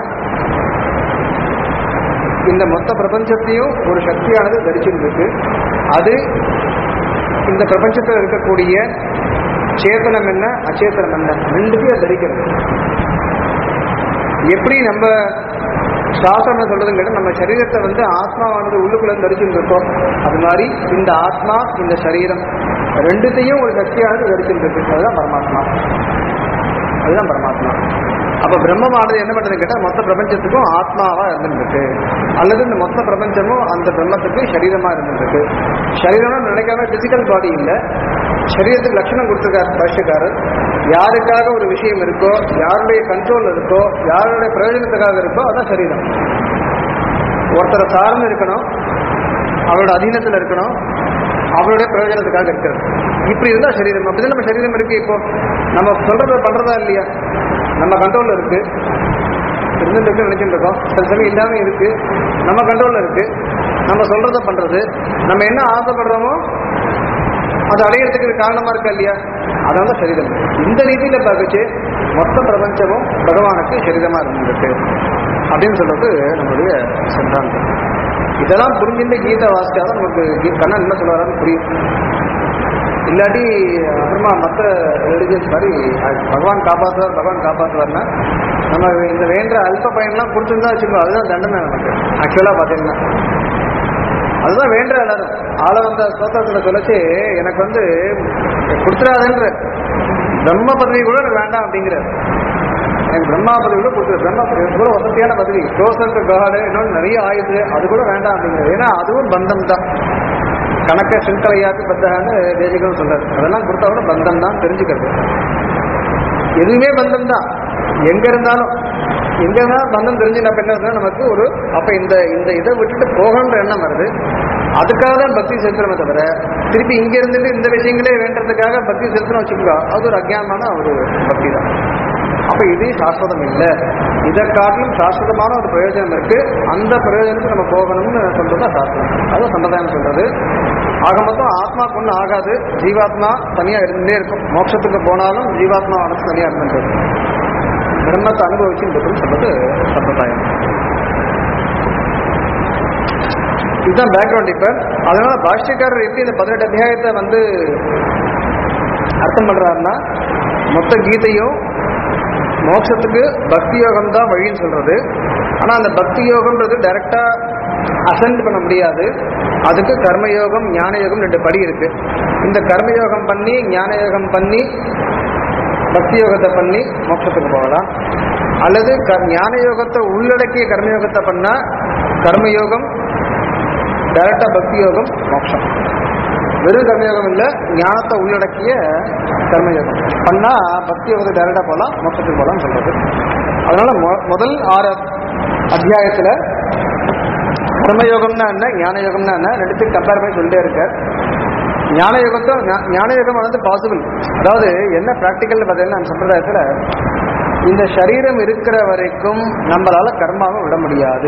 இந்த மொத்த பிரபஞ்சத்தையும் ஒரு சக்தியானது தரிச்சுட்டு இருக்கு அது இந்த பிரபஞ்சத்தில் இருக்கக்கூடிய சேத்தனம் என்ன அச்சேத்தனம் என்ன ரெண்டுத்தையும் அது தரிக்கிறது எப்படி நம்ம சாஸ்திரம் என்ன சொல்றதுன்னு கேட்டா நம்ம சரீரத்தை வந்து ஆத்மாவானது உள்ளுக்குள்ள தரிச்சுட்டு இருக்கோம் அது மாதிரி இந்த ஆத்மா இந்த சரீரம் ரெண்டுத்தையும் ஒரு சக்தியானது தரிச்சுட்டு இருக்கு அதுதான் பரமாத்மா அதுதான் பரமாத்மா அப்ப பிரம்மமானது என்ன பண்றது கேட்டா மொத்த பிரபஞ்சத்துக்கும் ஆத்மாவா இருந்துருக்கு அல்லது இந்த மொத்த பிரபஞ்சமும் அந்த பிரம்மத்துக்கு சரீரமா இருந்துருக்கு சரீரம்னு நினைக்காம பிசிக்கல் பாடி இல்ல சரீரத்துக்கு லட்சணம் கொடுத்துருக்காரு பாஷ்யக்காரர் யாருக்காக ஒரு விஷயம் இருக்கோ யாருடைய கண்ட்ரோல் இருக்கோ யாருடைய பிரயோஜனத்துக்காக இருக்கோ அதான் சரீரம் ஒருத்தரை சார்ந்து இருக்கணும் அவரோட அதீனத்தில் இருக்கணும் அவருடைய பிரயோஜனத்துக்காக இருக்கிறது இப்படி இருந்தா சரீரம் அப்படிதான் நம்ம சரீரம் இருக்கு இப்போ நம்ம சொல்றத பண்றதா இல்லையா நம்ம கண்ட்ரோல்ல இருக்கு இருந்துட்டு இருக்கு நினைச்சிட்டு இருக்கோம் சில சமயம் இல்லாம இருக்கு நம்ம கண்ட்ரோல்ல இருக்கு நம்ம சொல்றத பண்றது நம்ம என்ன ஆசைப்படுறோமோ அது அடையிறதுக்கு இது காரணமா இருக்கா இல்லையா அதான் சரீரம் இந்த ரீதியில பார்க்கச்சு மொத்த பிரபஞ்சமும் பகவானுக்கு சரீரமா இருந்திருக்கு அப்படின்னு சொல்றது நம்மளுடைய சித்தாந்தம் இதெல்லாம் புரிஞ்சுட்டு கீதை வாசிச்சாதான் நமக்கு கீ- கண்ணன் என்ன சொல்றாருன்னு புரியும் இல்லாட்டி அப்புறமா மற்ற ரிலிஜியஸ் மாதிரி அஹ், பகவான் காப்பாற்றுவார் பகவான் காப்பாற்றுவார்னா நம்ம இந்த வேண்ட அல்ப பயன்லாம் கொடுத்துருந்தா வச்சுக்கோ அதுதான் தண்டனை நமக்கு ஆக்சுவலா பாத்தீங்கன்னா அதுதான் வேண்ட எல்லாரும் ஆள வந்த ஸ்தோத்திரத்துல சொல்லிச்சு எனக்கு வந்து கொடுத்துடாதுன்ற பிரம்ம பதவி கூட எனக்கு வேண்டாம் அப்படிங்கிறார் எனக்கு பிரம்மா பதவி கூட கொடுத்துரு பிரம்ம பதவி கூட வசதியான பதவி க்ளோசர் டு காடு இன்னொன்று நிறைய ஆயுது அது கூட வேண்டாம் அப்படிங்கிறது ஏன்னா அதுவும் பந்தம் தான் கணக்க சிங்கலையாக்கு பத்தான்னு தேசிகம் சொல்றாரு அதெல்லாம் கொடுத்தா கூட பந்தம் தான் தெரிஞ்சுக்கிறது எதுவுமே பந்தம் தான் எங்க இருந்தாலும் எங்க இருந்தாலும் பந்தம் தெரிஞ்சு நம்ம என்ன இருந்தா நமக்கு ஒரு அப்ப இந்த இந்த இதை விட்டுட்டு போகணுன்ற எண்ணம் வருது அதுக்காக தான் பக்தி செலுத்துறமே தவிர திருப்பி இங்க இருந்துட்டு இந்த விஷயங்களே வேண்டதுக்காக பக்தி செலுத்தணும் வச்சுக்கோ அது ஒரு அஜ்ஞானமான ஒரு பக்தி தான் அப்ப இது சாஸ்வதம் இல்லை இதை காட்டிலும் சாஸ்வதமான ஒரு பிரயோஜனம் இருக்கு அந்த பிரயோஜனத்துக்கு நம்ம போகணும்னு சொல்றது தான் சாஸ்திரம் அது சம்பிரதாயம் சொல்றது ஆக மொத்தம் ஆத்மாக்கு ஒன்றும் ஆகாது ஜீவாத்மா தனியா இருந்துட்டே இருக்கும் மோட்சத்துக்கு போனாலும் ஜீவாத்மா மனசு தனியா இருந்துட்டு இருக்கும் பிரம்மத்தை அனுபவிச்சுன்னு சொல்றது சம்பிரதாயம் இதுதான் பேக்ரவுண்ட் இப்ப அதனால பாஷ்யக்காரர் எப்படி இந்த பதினெட்டு அத்தியாயத்தை வந்து அர்த்தம் பண்றாருன்னா மொத்த கீதையும் மோட்சத்துக்கு பக்தி யோகம் தான் வழின்னு சொல்றது ஆனா அந்த பக்தி யோகம்ன்றது டைரக்டா அசென்ட் பண்ண முடியாது அதுக்கு கர்மயோகம் ஞான யோகம் ரெண்டு படி இருக்கு இந்த கர்மயோகம் பண்ணி ஞான யோகம் பண்ணி பக்தி யோகத்தை பண்ணி மோட்சத்துக்கு போகலாம் அல்லது க ஞான யோகத்தை உள்ளடக்கிய கர்மயோகத்தை பண்ணா கர்மயோகம் டைரக்டா பக்தி யோகம் மோட்சம் வெறும் கர்மயோகம் இல்லை ஞானத்தை உள்ளடக்கிய கர்மயோகம் பண்ணா பக்தி யோகத்தை டைரக்டா போகலாம் மோட்சத்துக்கு போகலாம்னு சொல்றது அதனால மொ- முதல் ஆறு அத்தியாயத்துல கர்மயோகம்னா என்ன ஞான யோகம்னா என்ன ரெண்டுத்தையும் கம்பேர் பண்ணி சொல்லிட்டே இருக்கார் ஞான யோகத்தை ஞா- ஞான யோகம் வந்து பாசிபிள் அதாவது என்ன ப்ராக்டிக்கல் பார்த்தீங்கன்னா நம்ம சம்பிரதாயத்துல இந்த சரீரம் இருக்கிற வரைக்கும் நம்மளால கர்மாவை விட முடியாது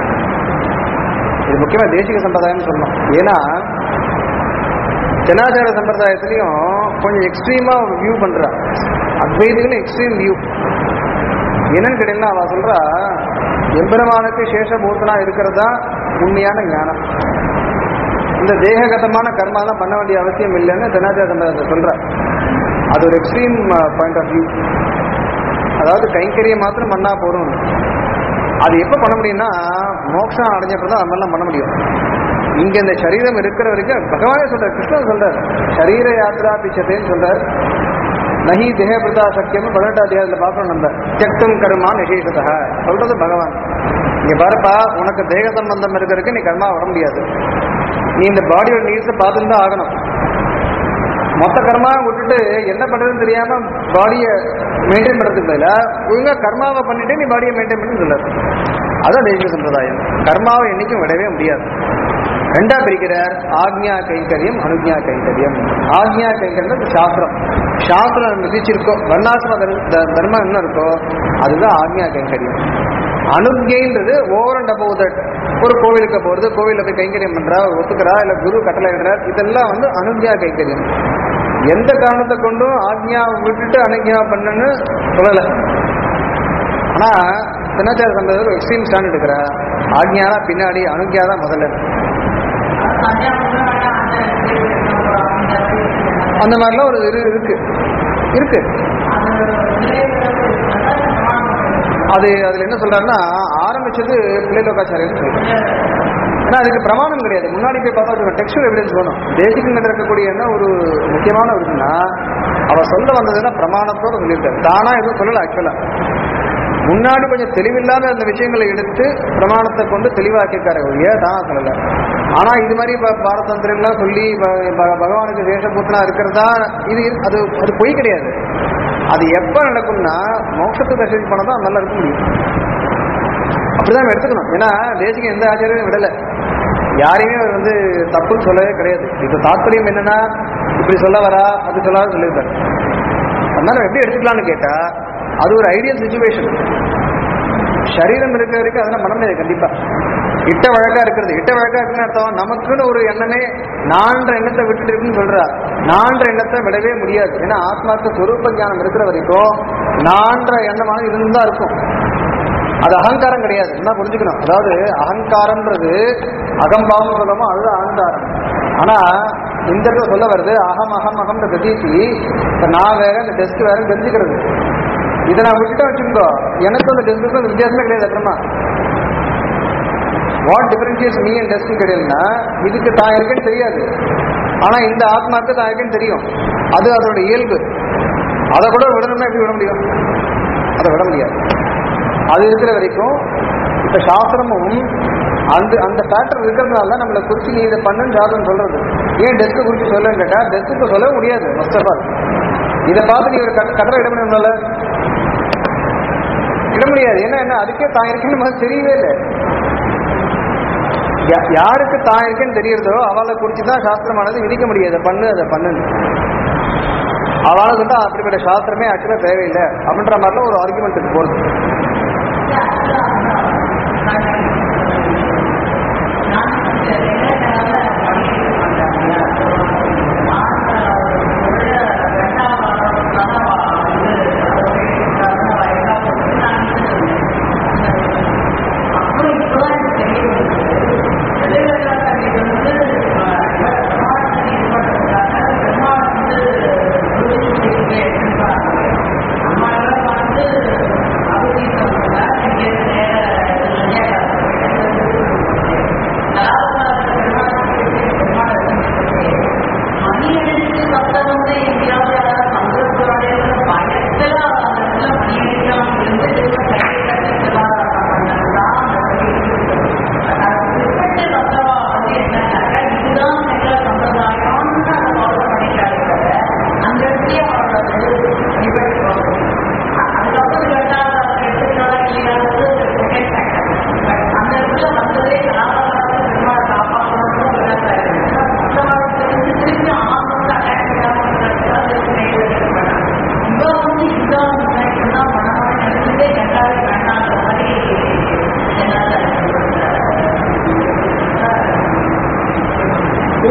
இது முக்கியமா தேசிக சம்பிரதாயம் சொல்லணும் ஏன்னா ஜனாச்சார சம்பிரதாயத்திலையும் கொஞ்சம் எக்ஸ்ட்ரீமா வியூ பண்றா அத்வைதிகளும் எக்ஸ்ட்ரீம் வியூ என்னன்னு கேட்டீங்கன்னா அவ சொல்றா எம்பெருமானுக்கு சேஷபூத்தனா இருக்கிறது தான் உண்மையான ஞானம் இந்த தேககதமான கர்மாலாம் பண்ண வேண்டிய அவசியம் இல்லைன்னு ஜனாச்சார சம்பிரதாயத்தை சொல்றா அது ஒரு எக்ஸ்ட்ரீம் பாயிண்ட் ஆஃப் வியூ அதாவது கைங்கரியம் மாத்திரம் பண்ணா போதும் அது எப்ப பண்ண முடியும்னா மோட்சம் அடைஞ்சப்பதான் தான் நம்மளாம் பண்ண முடியும் இங்க இந்த சரீரம் இருக்கிற வரைக்கும் பகவானே சொல்றார் கிருஷ்ணன் சொல்றார் சரீர யாத்ரா பிச்சத்தைன்னு சொல்றார் நகி தேகபிரதா சக்கியம் பதினெட்டாம் அத்தியாயத்தில் பார்க்கணும் நம்ம தியக்தம் கர்மா நிஷேஷதா சொல்றது பகவான் இங்க பாருப்பா உனக்கு தேக சம்பந்தம் இருக்கிறதுக்கு நீ கர்மா வர முடியாது நீ இந்த பாடியோட நீர்த்தை பார்த்துட்டு தான் ஆகணும் மொத்த கர்மா விட்டுட்டு என்ன பண்றதுன்னு தெரியாம பாடியை மெயின்டைன் பண்றதுக்கு பதிலா ஒழுங்கா கர்மாவை பண்ணிட்டு நீ பாடியை மெயின்டைன் பண்ணி சொல்லாது அதான் தெய்வீக சம்பிரதாயம் கர்மாவை என்னைக்கும் விடவே முடியாது ரெண்டா பிரிக்கிறார் ஆக்ஞா கைங்கரியம் அனுஜ்ஞா கைங்கரியம் ஆக்ஞா கைங்கரியம் சாஸ்திரம் சாஸ்திரம் நம்ம விதிச்சிருக்கோ வர்ணாசிரம தர்- த- தர்மம் என்ன இருக்கோ அதுதான் ஆக்ஞா கைங்கரியம் அனுஜைன்றது ஓவர் அண்ட் அபவ் தட் ஒரு கோவிலுக்கு போறது கோவில்ல போய் கைங்கரியம் பண்றா ஒத்துக்கிறா இல்ல குரு கட்டளை இடுறார் இதெல்லாம் வந்து அனுஜ்ஞா கைங்கரியம் எந்த காரணத்தை கொண்டும் ஆக்ஞா விட்டுட்டு அனுஜ்ஞா பண்ணுன்னு சொல்லல ஆனா தினச்சார சம்பந்தத்தில் எக்ஸ்ட்ரீம் ஸ்டாண்ட் எடுக்கிறா ஆக்ஞா தான் பின்னாடி அனுஜ்ஞா தான் முதல்ல அந்த மாதிரிலாம் ஒரு இது இருக்கு இருக்கு அது அதுல என்ன சொல்றாருன்னா ஆரம்பிச்சது பிள்ளைலோகாச்சாரியர் ஏன்னா அதுக்கு பிரமாணம் கிடையாது முன்னாடி போய் பார்த்தா டெக்ஸ்டர் எவிடன்ஸ் வேணும் பேசிக் நடக்கக்கூடிய என்ன ஒரு முக்கியமான இருக்குன்னா அவர் சொல்ல வந்ததுன்னா பிரமாணத்தோட சொல்லியிருக்காரு தானா எதுவும் சொல்லல ஆக்சுவலா முன்னாடி கொஞ்சம் தெளிவில்லாத அந்த விஷயங்களை எடுத்து பிரமாணத்தை கொண்டு தெளிவாக்கியிருக்காரு ஒழிய தானா சொல்லல ஆனா இது மாதிரி ப- பாரதந்திரம்லாம் சொல்லி ப- ப- பகவானுக்கு தேசபூத்தனா இருக்கிறதா இது இரு- அது அது பொய் கிடையாது அது எப்ப நடக்கும்னா மோட்சத்தை தரிசனம் பண்ண தான் நல்லா இருக்க முடியும் அப்படிதான் நம்ம எடுத்துக்கணும் ஏன்னா தேசிகம் எந்த ஆச்சாரியரும் விடல யாரையுமே அவர் வந்து தப்புன்னு சொல்லவே கிடையாது இப்ப தாத்பரியம் என்னன்னா இப்படி சொல்ல வரா அப்படி சொல்லாத சொல்லியிருக்காரு அதனால எப்படி எடுத்துக்கலாம்னு கேட்டா அது ஒரு ஐடியல் சுச்சுவேஷன் சரீரம் இருக்க வரைக்கும் அதெல்லாம் பண்ண முடியாது கண்டிப்பா இட்ட வழக்கா இருக்கிறது இட்ட வழக்கா இருக்குன்னு அர்த்தம் நமக்குன்னு ஒரு எண்ணமே நான்ற எண்ணத்தை விட்டுட்டு இருக்குன்னு சொல்றா நான்ற எண்ணத்தை விடவே முடியாது ஏன்னா ஆத்மாக்கு சொரூப ஞானம் இருக்கிற வரைக்கும் நான்ற எண்ணமானது இருந்தா இருக்கும் அது அகங்காரம் கிடையாது என்ன புரிஞ்சுக்கணும் அதாவது அகங்காரம்ன்றது அகம்பாவம் சொல்லமோ அதுதான் அகங்காரம் ஆனா இந்த இடத்துல சொல்ல வருது அகம் அகம் அகம்ன்ற பிரதீதி இப்ப நான் வேற இந்த டெஸ்ட் வேற தெரிஞ்சுக்கிறது இதை நான் விட்டுட்டா வச்சுக்கோ எனக்கும் அந்த டெஸ்ட்டுக்கும் அந்த வித்தியாசமே கிடையாது அப்புறமா what differentiates me and test கிடையாதுன்னா இதுக்கு தான் இருக்கேன்னு தெரியாது ஆனா இந்த ஆத்மாக்கு தான் இருக்கேன்னு தெரியும் அது அதோட இயல்பு அதை கூட விடணும்னா எப்படி விட முடியும் அதை விட முடியாது அது இருக்கிற வரைக்கும் இப்ப சாஸ்திரமும் அந்த அந்த ஃபேக்டர் இருக்கிறதுனால தான் நம்மளை குறிச்சு நீ இதை பண்ணுன்னு சாஸ்திரம் சொல்றது ஏன் டெஸ்க்கு குறிச்சு சொல்லன்னு கேட்டா டெஸ்க்கு சொல்ல முடியாது ஃபர்ஸ்ட் ஆஃப் ஆல் இதை பார்த்து நீ ஒரு கட்- கட்டளை இட முடியும்ல இட முடியாது ஏன்னா என்ன அதுக்கே தான் இருக்குன்னு மாதிரி தெரியவே இல்லை யா- யாருக்கு தான் இருக்குன்னு தெரியறதோ அவளை குறிச்சு தான் சாஸ்திரமானது விதிக்க முடியாது இதை பண்ணு அதை பண்ணுன்னு அவளுக்கு வந்து அப்படிப்பட்ட சாஸ்திரமே ஆக்சுவலாக தேவையில்லை அப்படின்ற மாதிரிலாம் ஒரு ஆர்குமெண்ட் போகுது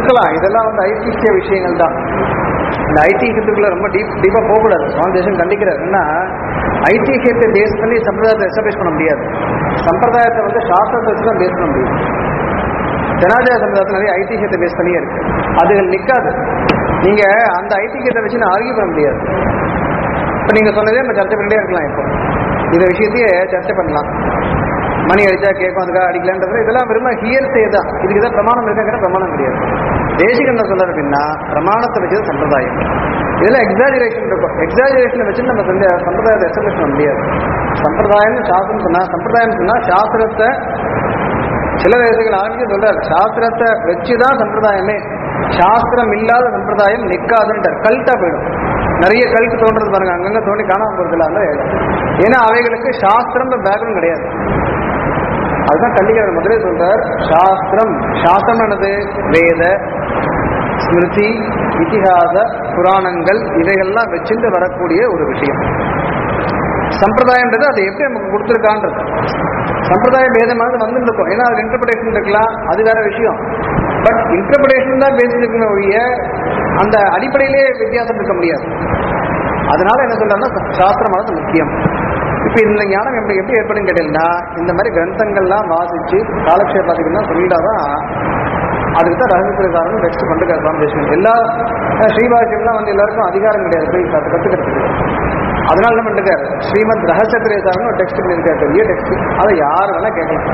இருக்கலாம் இதெல்லாம் வந்து ஐதிஹ்ய விஷயங்கள் தான் இந்த ஐதிஹ்யத்துக்குள்ள ரொம்ப டீப் டீப்பாக போகக்கூடாது சுவாமி கண்டிக்கிறார் ஏன்னா ஐதிஹ்யத்தை பேஸ் பண்ணி சம்பிரதாயத்தை எஸ்டாப்ளிஷ் பண்ண முடியாது சம்பிரதாயத்தை வந்து சாஸ்திரத்தை வச்சு தான் பேஸ் பண்ண முடியும் ஜனாதிபதி சம்பிரதாயத்தில் நிறைய ஐதிஹ்யத்தை பேஸ் பண்ணியே இருக்கு அதுகள் நிற்காது நீங்க அந்த ஐதிஹ்யத்தை வச்சு நான் ஆர்கியூ பண்ண முடியாது இப்போ நீங்க சொன்னதே நம்ம சர்ச்சை பண்ணிட்டே இருக்கலாம் இப்போ இந்த விஷயத்தையே சர்ச்சை பண்ணலாம் மணி அடிச்சா கேட்கும் அதுக்காக அடிக்கலான்றது இதெல்லாம் வெறும் ஹியர்ஸே தான் இதுக்கு தான் பிரமாணம் இருக்காங்கிற பிரமாணம் கிடையாது தேசிகம் என்ன சொல்றாரு அப்படின்னா பிரமாணத்தை வச்சது சம்பிரதாயம் இதெல்லாம் எக்ஸாஜுரேஷன் இருக்கும் எக்ஸாஜுரேஷனை வச்சு நம்ம செஞ்ச சம்பிரதாயத்தை எஸ்டாப்ளிஷ் பண்ண முடியாது சம்பிரதாயம்னு சாஸ்திரம் சொன்னா சம்பிரதாயம் சொன்னா சாஸ்திரத்தை சில தேசங்கள் ஆரம்பிச்சு சொல்றாரு சாஸ்திரத்தை வச்சுதான் சம்பிரதாயமே சாஸ்திரம் இல்லாத சம்பிரதாயம் நிக்காதுன்றார் கல்ட்டா போயிடும் நிறைய கல்ட்டு தோன்றது பாருங்க அங்கங்க தோண்டி காணாம போறதுல அந்த ஏன்னா அவைகளுக்கு சாஸ்திரம் பேக்ரவுண்ட் கிடையாது அதுதான் கல்லிகர் முதலே சொல்றார் சாஸ்திரம் சாஸ்திரம் என்னது வேத ஸ்மிருதி இதிகாச புராணங்கள் இவைகள்லாம் வச்சுட்டு வரக்கூடிய ஒரு விஷயம் சம்பிரதாயம்ன்றது அதை எப்படி நமக்கு கொடுத்துருக்கான்றது சம்பிரதாய பேதமானது வந்துட்டு இருக்கும் ஏன்னா அது இன்டர்பிரேஷன் இருக்கலாம் அது வேற விஷயம் பட் இன்டர்பிரேஷன் தான் பேசி இருக்கணும் ஒழிய அந்த அடிப்படையிலே வித்தியாசம் இருக்க முடியாது அதனால என்ன சொல்றாங்கன்னா சாஸ்திரமானது முக்கியம் இப்போ இந்த ஞானம் எப்படி எப்படி ஏற்படும் கேட்டீங்கன்னா இந்த மாதிரி கிரந்தங்கள்லாம் வாசிச்சு காலக்ஷேபாதிகள்லாம் சொல்லிட்டாதான் அதுக்கு தான் ரகசியக்காரன் டெக்ஸ்ட் பண்ணிருக்காரு சுவாமி தேசிகன் எல்லா ஸ்ரீபாஷ்யம்லாம் வந்து எல்லாருக்கும் அதிகாரம் கிடையாது போய் கத்து கத்துக்கிறதுக்கு அதனால என்ன பண்ணிருக்காரு ஸ்ரீமத் ரகசியத்திரேசாரன் ஒரு டெக்ஸ்ட் பண்ணியிருக்காரு பெரிய டெக்ஸ்ட் அதை யார் வேணா கேட்கலாம்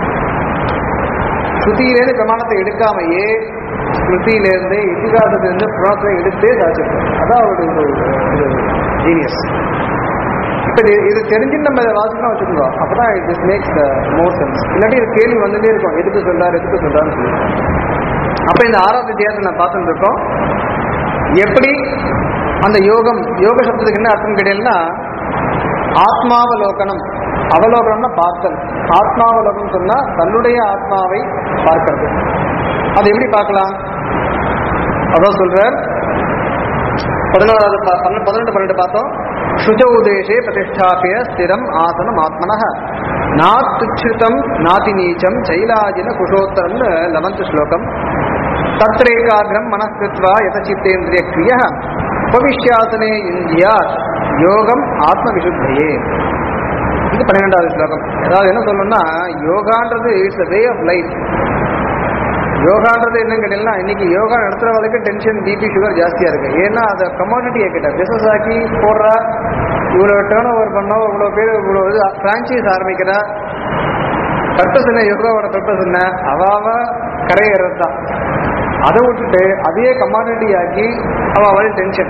ஸ்ருதியிலேருந்து பிரமாணத்தை எடுக்காமையே ஸ்மிருதியிலேருந்து இதிகாசத்திலிருந்து புராணத்தை எடுத்தே சாதிச்சிருக்காரு அதான் அவருடைய ஒரு ஜீனியஸ் இப்போ இது இது தெரிஞ்சு நம்ம இதை வாசிக்கணும் வச்சுக்கோங்க அப்பதான் இட் மேக்ஸ் மோர் சென்ஸ் இல்லாட்டி இது கேள்வி வந்துட்டே இருக்கும் எதுக்கு சொல்றாரு எதுக்கு சொல்றாருன்னு சொல்லி அப்ப இந்த ஆறாவது அத்தியாயத்தில் நான் பார்த்துட்டு இருக்கோம் எப்படி அந்த யோகம் யோக சப்தத்துக்கு என்ன அர்த்தம் கேட்டீங்கன்னா ஆத்மாவலோகனம் அவலோகனம்னா பார்த்தல் ஆத்மாவலோகனம் சொன்னா தன்னுடைய ஆத்மாவை பார்க்கிறது அது எப்படி பார்க்கலாம் அதான் சொல்றார் பதினோராவது பா- பன்ன- பதினெட்டு பன்னெண்டு பார்த்தோம் சுஜௌதேசே பிரதிஷ்டாபிய ஸ்திரம் ஆசனம் ஆத்மனः நாத்துச்சிருத்தம் நாதி நீச்சம் சைலாஜின குஷோத்தரம்னு லெவன்த் ஸ்லோகம் தத்ரேகாகிரம் மனஸ்கிருத்வா யதச்சித்தேந்திரிய கிரிய உபவிஷ்யாசனே இந்தியாத் யோகம் ஆத்ம விசுத்தையே இது பன்னிரெண்டாவது ஸ்லோகம் அதாவது என்ன சொல்லணும்னா யோகான்றது இட்ஸ் வே ஆஃப் லைஃப் யோகான்றது என்னன்னு கேட்டீங்கன்னா இன்னைக்கு யோகா நடத்துறவங்களுக்கு டென்ஷன் பிபி சுகர் ஜாஸ்தியா இருக்கு ஏன்னா அதை கமாடிட்டி ஆக்கிட்ட பிசினஸ் ஆக்கி போடுறா இவ்வளோ டேர்ன் ஓவர் பண்ணோம் இவ்வளோ பேர் இவ்வளோ இது ஃப்ரான்ச்சைஸ் ஆரம்பிக்கிறா பர்பஸ் என்ன யோகாவோட பர்பஸ் என்ன அவாவ கரையேறது தான் அதை விட்டுட்டு அதையே கமாடிட்டி ஆக்கி அவ அவள் டென்ஷன்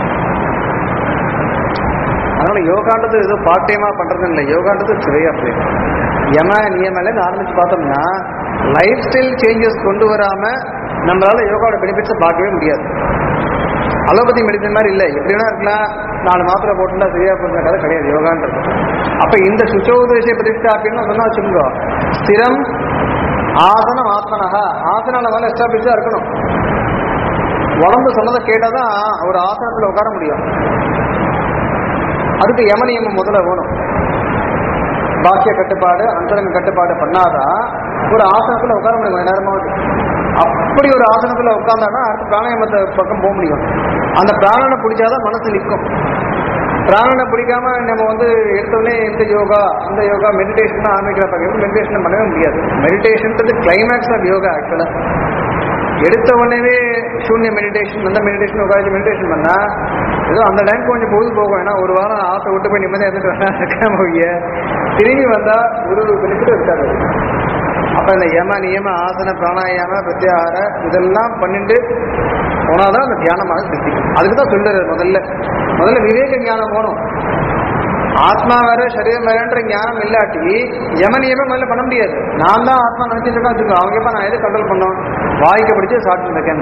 அதனால யோகான்றது ஏதோ பார்ட் டைமா பண்றது இல்லை யோகான்றது வே ஆஃப் லைஃப் யம நியமல ஆரம்பிச்சு பார்த்தோம்னா லைஃப் ஸ்டைல் சேஞ்சஸ் கொண்டு வராம நம்மளால யோகாவோட பெனிஃபிட்ஸை பார்க்கவே முடியாது அலோபதி மெடிசன் மாதிரி இல்லை எப்படி வேணா இருக்கலாம் நாலு மாத்திரை போட்டுனா சரியா போடுற கதை கிடையாது யோகான்றது அப்ப இந்த சுச்சோதேச பிரதிஷ்டா அப்படின்னு சொன்னா வச்சுக்கோங்க ஸ்திரம் ஆசனம் ஆத்மனஹா ஆசனால மேல எஸ்டாப்ளிஷா இருக்கணும் உடம்பு சொன்னதை கேட்டாதான் ஒரு ஆசனத்துல உட்கார முடியும் அதுக்கு யம நியமம் முதல்ல வேணும் பாக்கிய கட்டுப்பாடு அந்தரங்க கட்டுப்பாடு பண்ணாதான் ஒரு ஆசனத்துல உட்கார முடியும் கொஞ்ச நேரமாவது அப்படி ஒரு ஆசனத்துல உட்கார்ந்தானா அடுத்து பிராணாயாமத்தை பக்கம் போக முடியும் அந்த பிராணனை பிடிச்சாதான் மனசு நிற்கும் பிராணனை பிடிக்காம நம்ம வந்து எடுத்தோடனே இந்த யோகா அந்த யோகா மெடிடேஷன் ஆரம்பிக்கிற பக்கம் மெடிடேஷன் பண்ணவே முடியாது மெடிடேஷன்றது கிளைமேக்ஸ் ஆஃப் யோகா ஆக்சுவலா எடுத்த உடனே சூன்ய மெடிடேஷன் அந்த மெடிடேஷன் உட்காந்து மெடிடேஷன் பண்ணா ஏதோ அந்த டைம் கொஞ்சம் பொழுது போகும் ஏன்னா ஒரு வாரம் ஆற்ற விட்டு போய் நிம்மதியாக இருந்துட்டு வரா இருக்காம ஒழிய திரும்பி வந்தா ஒரு பெனிஃபிட் இருக்காது அப்ப இந்த யம நியம ஆசன பிராணாயாம பிரத்யாகார இதெல்லாம் பண்ணிட்டு போனாதான் அந்த தியானமாக சித்திக்கும் அதுக்கு தான் சொல்லுறது முதல்ல முதல்ல விவேக ஞானம் போகணும் ஆத்மா வேற சரீரம் வேறன்ற ஞானம் இல்லாட்டி யம நியமம் முதல்ல பண்ண முடியாது நான் தான் ஆத்மா நினைச்சிட்டு இருக்கேன் வச்சுக்கோ அவங்க எப்ப நான் எது கண்ட்ரோல் பண்ணோம் வாய்க்கு பிடிச்சு சாப்பிட்டு இருக்கேன்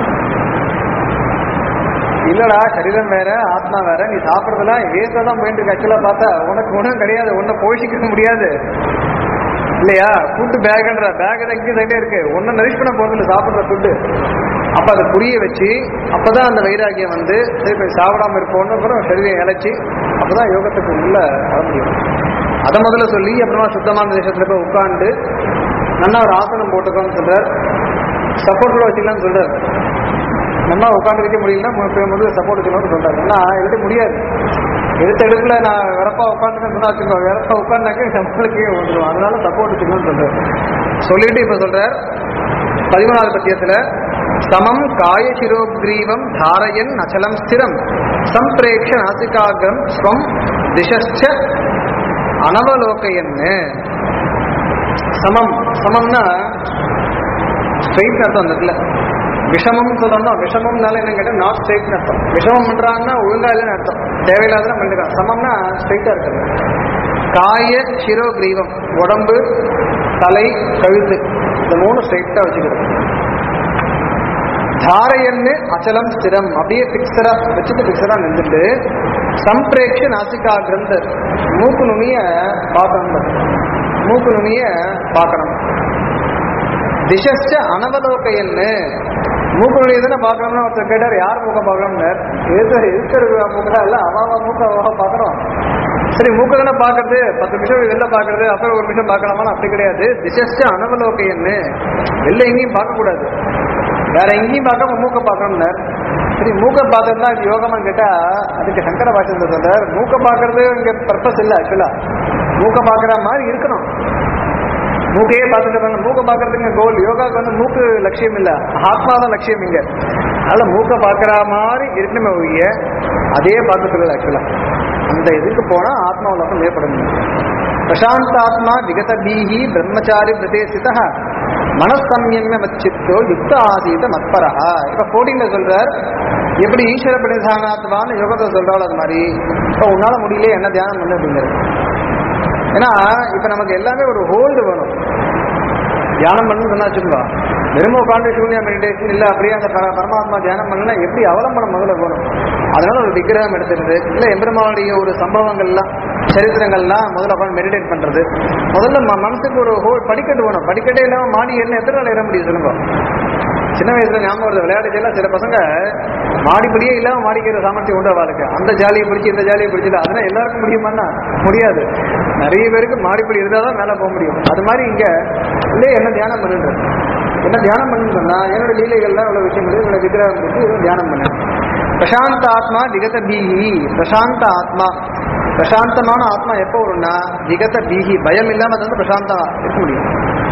இல்லடா சரீரம் வேற ஆத்மா வேற நீ சாப்பிட்றதுலாம் வேஸ்டா தான் போயிட்டு இருக்கு ஆக்சுவலா பார்த்தா உனக்கு ஒன்றும் கிடையாது உன்னை போஷிக்க முடியாது இல்லையா ஃபுட்டு பேக்ன்ற பேக் எங்கே சைடே இருக்கு ஒன்றும் நரிஷ் பண்ண போகிறது இல்லை சாப்பிட்ற ஃபுட்டு அப்போ அதை புரிய வச்சு அப்பதான் அந்த வைராகியம் வந்து சரி போய் சாப்பிடாம இருப்போம்னு அப்புறம் சரீரம் இழைச்சி அப்பதான் யோகத்துக்கு உள்ள வர முடியும் அதை முதல்ல சொல்லி அப்புறமா சுத்தமான தேசத்துல போய் உட்காந்து நல்லா ஒரு ஆசனம் போட்டுக்கோன்னு சொல்றார் சப்போர்ட் கூட வச்சுக்கலாம்னு சொல்றாரு நல்லா உட்காந்து வைக்க முடியலன்னா மு- முதல்ல சப்போர்ட் வச்சுக்கணும்னு சொல்றாரு ஏன்னா எழுத முடியாது எடுத்த எடுப்புல நான் வெறப்பா உட்காந்துன்னு சொன்னா வச்சுக்கோ வெறப்பா உட்காந்தாக்க நம்மளுக்கே வந்துடும் அதனால சப்போர்ட் வச்சுக்கணும்னு சொல்றாரு சொல்லிட்டு இப்ப சொல்றார் பதிமூணாவது பத்தியத்துல சமம் காய சிரோக்ரீவம் தாரயன் அச்சலம் ஸ்திரம் சம்பிரேக்ஷ நாசிகாகிரம் ஸ்வம் திசஸ்ச அனவலோகையன்னு சமம் சமம்னா ஸ்ட்ரெயிட் அர்த்தம் அந்த இடத்துல விஷமம் சொல்லணும் விஷமம்னால என்ன கேட்டா நாட் ஸ்ட்ரெயிட் அர்த்தம் விஷமம் பண்றாங்கன்னா ஒழுங்கா இல்லைன்னு அர்த்தம் தேவையில்லாத பண்ணிருக்கான் சமம்னா ஸ்ட்ரெயிட்டா இருக்குது காய சிரோ கிரீவம் உடம்பு தலை கழுத்து இந்த மூணு ஸ்ட்ரெயிட்டா வச்சுக்கிறது தாரையன்னு அச்சலம் ஸ்திரம் அப்படியே பிக்சரா வச்சுட்டு பிக்சரா நின்றுட்டு சம்பிரேக்ஷ நாசிகா கிரந்த மூக்கு நுனிய பார்க்கணும் மூக்கு நுனிய பார்க்கணும் திசஸ்ட அனவலோகையன்னு மூக்கு நுனிய தானே பார்க்கணும்னு ஒருத்தர் கேட்டார் யார் மூக்க பார்க்கணும்னு எது இருக்கிற மூக்கா இல்ல அவாவா மூக்க அவாவா பார்க்கறோம் சரி மூக்க தானே பார்க்கறது பத்து நிமிஷம் வெளில பார்க்கறது அப்புறம் ஒரு நிமிஷம் பார்க்கலாமா அப்படி கிடையாது திசஸ்ட அனவலோகையன்னு வெளில எங்கேயும் பார்க்கக்கூடாது வேற எங்கேயும் பார்க்காம மூக்க பார்க்கணும்னார் சரி மூக்க பார்த்தா இது யோகமா கேட்டா அதுக்கு சங்கர பாஷன் சொல்றார் மூக்க பார்க்கறது இங்க பர்பஸ் இல்ல ஆக்சுவலா மூக்க பார்க்கற மாதிரி இருக்கணும் மூக்கையே பார்த்துட்டு இருக்காங்க மூக்க பார்க்கறதுங்க கோல் யோகாவுக்கு வந்து மூக்கு லட்சியம் இல்ல ஆத்மா தான் லட்சியம் இங்க அதனால மூக்க பார்க்கற மாதிரி இருக்கணுமே ஒழிய அதே பார்த்துட்டு ஆக்சுவலா அந்த இதுக்கு போனா ஆத்மா உலகம் ஏற்படும் பிரசாந்தாத்மா விகத பீஹி பிரம்மச்சாரி பிரதேசித மனசம்யம்ய மச்சித்தோ யுக்த ஆதீத மத்பரஹா இப்ப போட்டிங்ல சொல்றார் எப்படி ஈஸ்வர பிரதிதானாத்மான்னு யோகத்தை சொல்றாள் அது மாதிரி இப்போ உன்னால முடியல என்ன தியானம் பண்ணு அப்படிங்கிறது ஏன்னா இப்ப நமக்கு எல்லாமே ஒரு ஹோல்டு வேணும் தியானம் பண்ணு சொன்னா வச்சுக்கோ வெறும் உட்காந்து சூன்யா மெடிடேஷன் இல்ல அப்படியே அந்த பர- பரமாத்மா தியானம் பண்ணா எப்படி அவலம்பனம் முதல்ல வேணும் அதனால ஒரு விக்கிரகம் எடுத்துருது இல்ல எம்பெருமானுடைய ஒரு சம்பவங்கள்லாம் சரித்திரங்கள்லாம் முதல்ல உட்காந்து மெடிடேட் பண்றது முதல்ல ம- மனசுக்கு ஒரு ஹோல் படிக்கட்டு வேணும் படிக்கட்டே இல்லாம மாடி என்ன எத்தனை நாள் ஏற முடியும் சொல்லுங்க சின்ன வயசுல ஞாபகம் வருது விளையாட்டுச்செல்லாம் சில பசங்க மாடிப்படியே இல்லாம மாடிக்கிற சாமர்த்தியம் உண்டு அவளுக்கு அந்த ஜாலியை பிடிச்சி இந்த ஜாலியை பிடிச்சிட்டு அதெல்லாம் எல்லாருக்கும் முடியுமான்னா முடியாது நிறைய பேருக்கு மாடிப்படி இருந்தால் தான் மேலே போக முடியும் அது மாதிரி இங்க இல்லையே என்ன தியானம் பண்ணுன்றது என்ன தியானம் பண்ணுன்னு சொன்னா என்னோட லீலைகள்லாம் இவ்வளவு விஷயங்கள் என்னோட விக்கிரகம் இருக்கு இதுவும் தியானம் பண்ணு பிரசாந்த ஆத்மா விகத பீஹி பிரசாந்த ஆத்மா பிரசாந்தமான ஆத்மா எப்போ வரும்னா விகத பீஹி பயம் இல்லாம அது வந்து பிரசாந்தா இருக்க முடியும்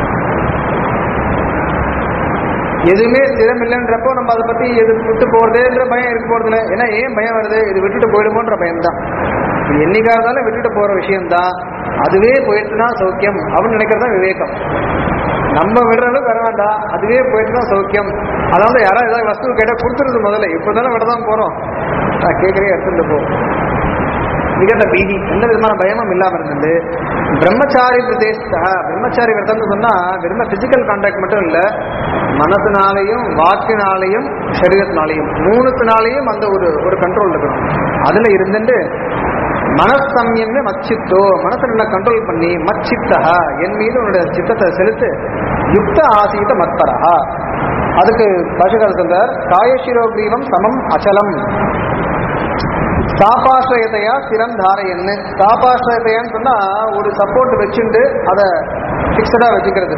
எதுவுமே ஸ்திரம் இல்லைன்றப்போ நம்ம அதை பத்தி எது விட்டு போறதேன்ற பயம் இருக்க போறது இல்லை ஏன்னா ஏன் பயம் வருது இது விட்டுட்டு போயிடுமோன்ற பயம் தான் என்னைக்கா இருந்தாலும் விட்டுட்டு போற விஷயம்தான் அதுவே போயிடுச்சுன்னா சௌக்கியம் அப்படின்னு நினைக்கிறது தான் விவேகம் நம்ம விடுற அளவுக்கு வர வேண்டாம் அதுவே போயிட்டு தான் சௌக்கியம் அதாவது யாராவது ஏதாவது வஸ்து கேட்டால் கொடுத்துருது முதல்ல இப்போ தானே விட தான் போறோம் நான் கேட்கறே எடுத்துட்டு போ விகத பீதி எந்த விதமான பயமும் இல்லாம இருந்தது பிரம்மச்சாரி பிரதேசா பிரம்மச்சாரி விரதம்னு சொன்னா வெறும் பிசிக்கல் கான்டாக்ட் மட்டும் இல்ல மனத்தினாலையும் வாக்கினாலையும் சரீரத்தினாலையும் மூணுத்தினாலையும் அந்த ஒரு ஒரு கண்ட்ரோல் இருக்கணும் அதுல இருந்துட்டு மனசம்யம்னு மச்சித்தோ மனசை நல்லா கண்ட்ரோல் பண்ணி மச்சித்தா என் மீது உன்னுடைய சித்தத்தை செலுத்து யுக்த ஆசீத மத்பரஹா அதுக்கு பாஷகார சொல்றார் காயசிரோக்ரீவம் சமம் அச்சலம் சாபாசிரயத்தையா ஸ்திரம் தாரையன்னு சாபாசிரயத்தையான்னு சொன்னா ஒரு சப்போர்ட் வச்சுண்டு அதை பிக்சடா வச்சுக்கிறது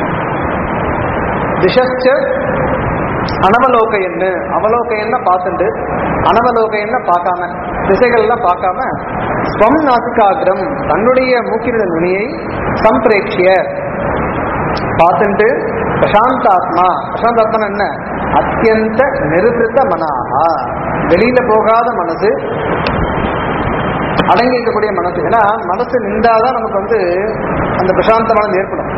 திசஸ்ச அனவலோகையன்னு அவலோகையன்னு பார்த்துட்டு அனவலோகையன்னு பார்க்காம திசைகள்லாம் பார்க்காம ஸ்வம் நாசிகாகிரம் தன்னுடைய மூக்கினுடைய நுனியை சம்பிரேட்சிய பார்த்துட்டு பிரசாந்தாத்மா பிரசாந்தாத்மா என்ன அத்தியந்த நிருபித்த மனாகா வெளியில போகாத மனசு அடங்கி இருக்கக்கூடிய மனசு ஏன்னா மனசு நின்றாதான் நமக்கு வந்து அந்த பிரசாந்தமானது ஏற்படும்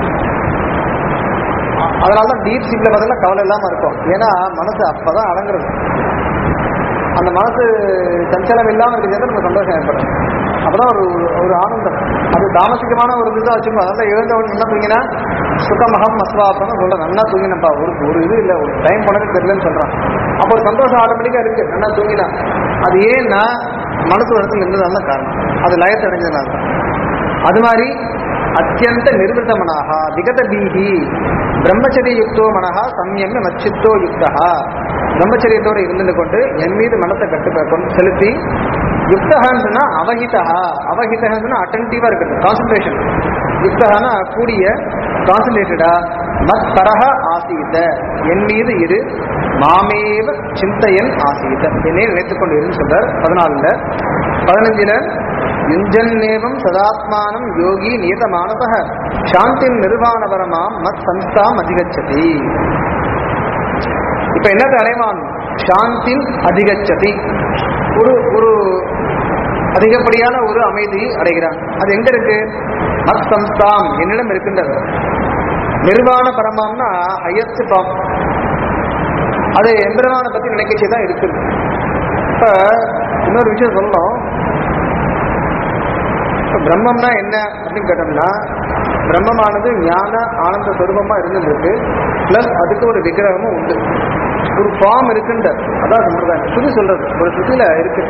அதனாலதான் டீப் ஸ்லீப்ல பார்த்தீங்கன்னா கவலை இல்லாம இருக்கும் ஏன்னா மனசு அப்பதான் அடங்குறது அந்த மனசு சஞ்சலம் இல்லாம இருக்கிறது நமக்கு சந்தோஷம் ஏற்படும் அப்பதான் ஒரு ஒரு ஆனந்தம் அது தாமசிகமான ஒரு இதுதான் வச்சுக்கோ அதனால எழுந்தவன் என்ன தூங்கினா சுகமகம் மஸ்வாப்பம் சொல்ற நல்லா தூங்கினப்பா ஒரு ஒரு இது இல்லை ஒரு டைம் போனது தெரியலன்னு சொல்றான் அப்போ ஒரு சந்தோஷம் ஆட்டோமேட்டிக்கா இருக்கு நல்லா தூங்கினா அது ஏன்னா மனசு ஒரு இடத்துல இருந்ததால தான் காரணம் அது லயத்தை அடைஞ்சதுனால தான் அது மாதிரி அத்தியந்த நிர்வൃత மனஹா விகத பீஹி பிரம்மச்சரிய யுக்தோ மனஹா சம்யம்ய மச்சித்தோ யுக்தா பிரம்மச்சரியத்தோடு இருந்து கொண்டு என் மீது மனத்தை கட்டு கொண்டு செலுத்தி யுக்தகான்னு சொன்னா அவஹிதா அவஹிதகான்னு சொன்னா அட்டன்டிவா இருக்கிறது கான்சன்ட்ரேஷன் யுக்தகானா கூடிய கான்சன்ட்ரேட்டடா மத் தரக ஆசீத என் மீது இரு மாமேவ சிந்தையன் ஆசீத என்னை நினைத்துக் கொண்டு இருன்னு சொல்றார் பதினாலுல பதினஞ்சுல யுஞ்சன்னேவம் சதாத்மானம் யோகி நியத மானசக சாந்தி நிர்வாணபரமாம் மத் சம்ஸ்தாம் அதிகச்சதி இப்ப என்னத்தை அடைவான் சாந்தி அதிகச்சதி ஒரு ஒரு அதிகப்படியான ஒரு அமைதி அடைகிறான் அது எங்க இருக்கு மத் சம்ஸ்தாம் என்னிடம் இருக்கின்றது நிர்வாண பரமாம்னா ஹையஸ்ட் ஃபார்ம் அது எந்திரமான பத்தி நினைக்கச்சே தான் இருக்குது இப்ப இன்னொரு விஷயம் சொல்லணும் இப்ப பிரம்மம்னா என்ன அப்படின்னு கேட்டோம்னா பிரம்மமானது ஞான ஆனந்த சொரூபமா இருந்துருக்கு பிளஸ் அதுக்கு ஒரு விக்கிரகமும் உண்டு ஒரு ஃபார்ம் இருக்குன்ற அதான் சம்பிரதாயம் சுதி சொல்றது ஒரு சுத்தியில இருக்கு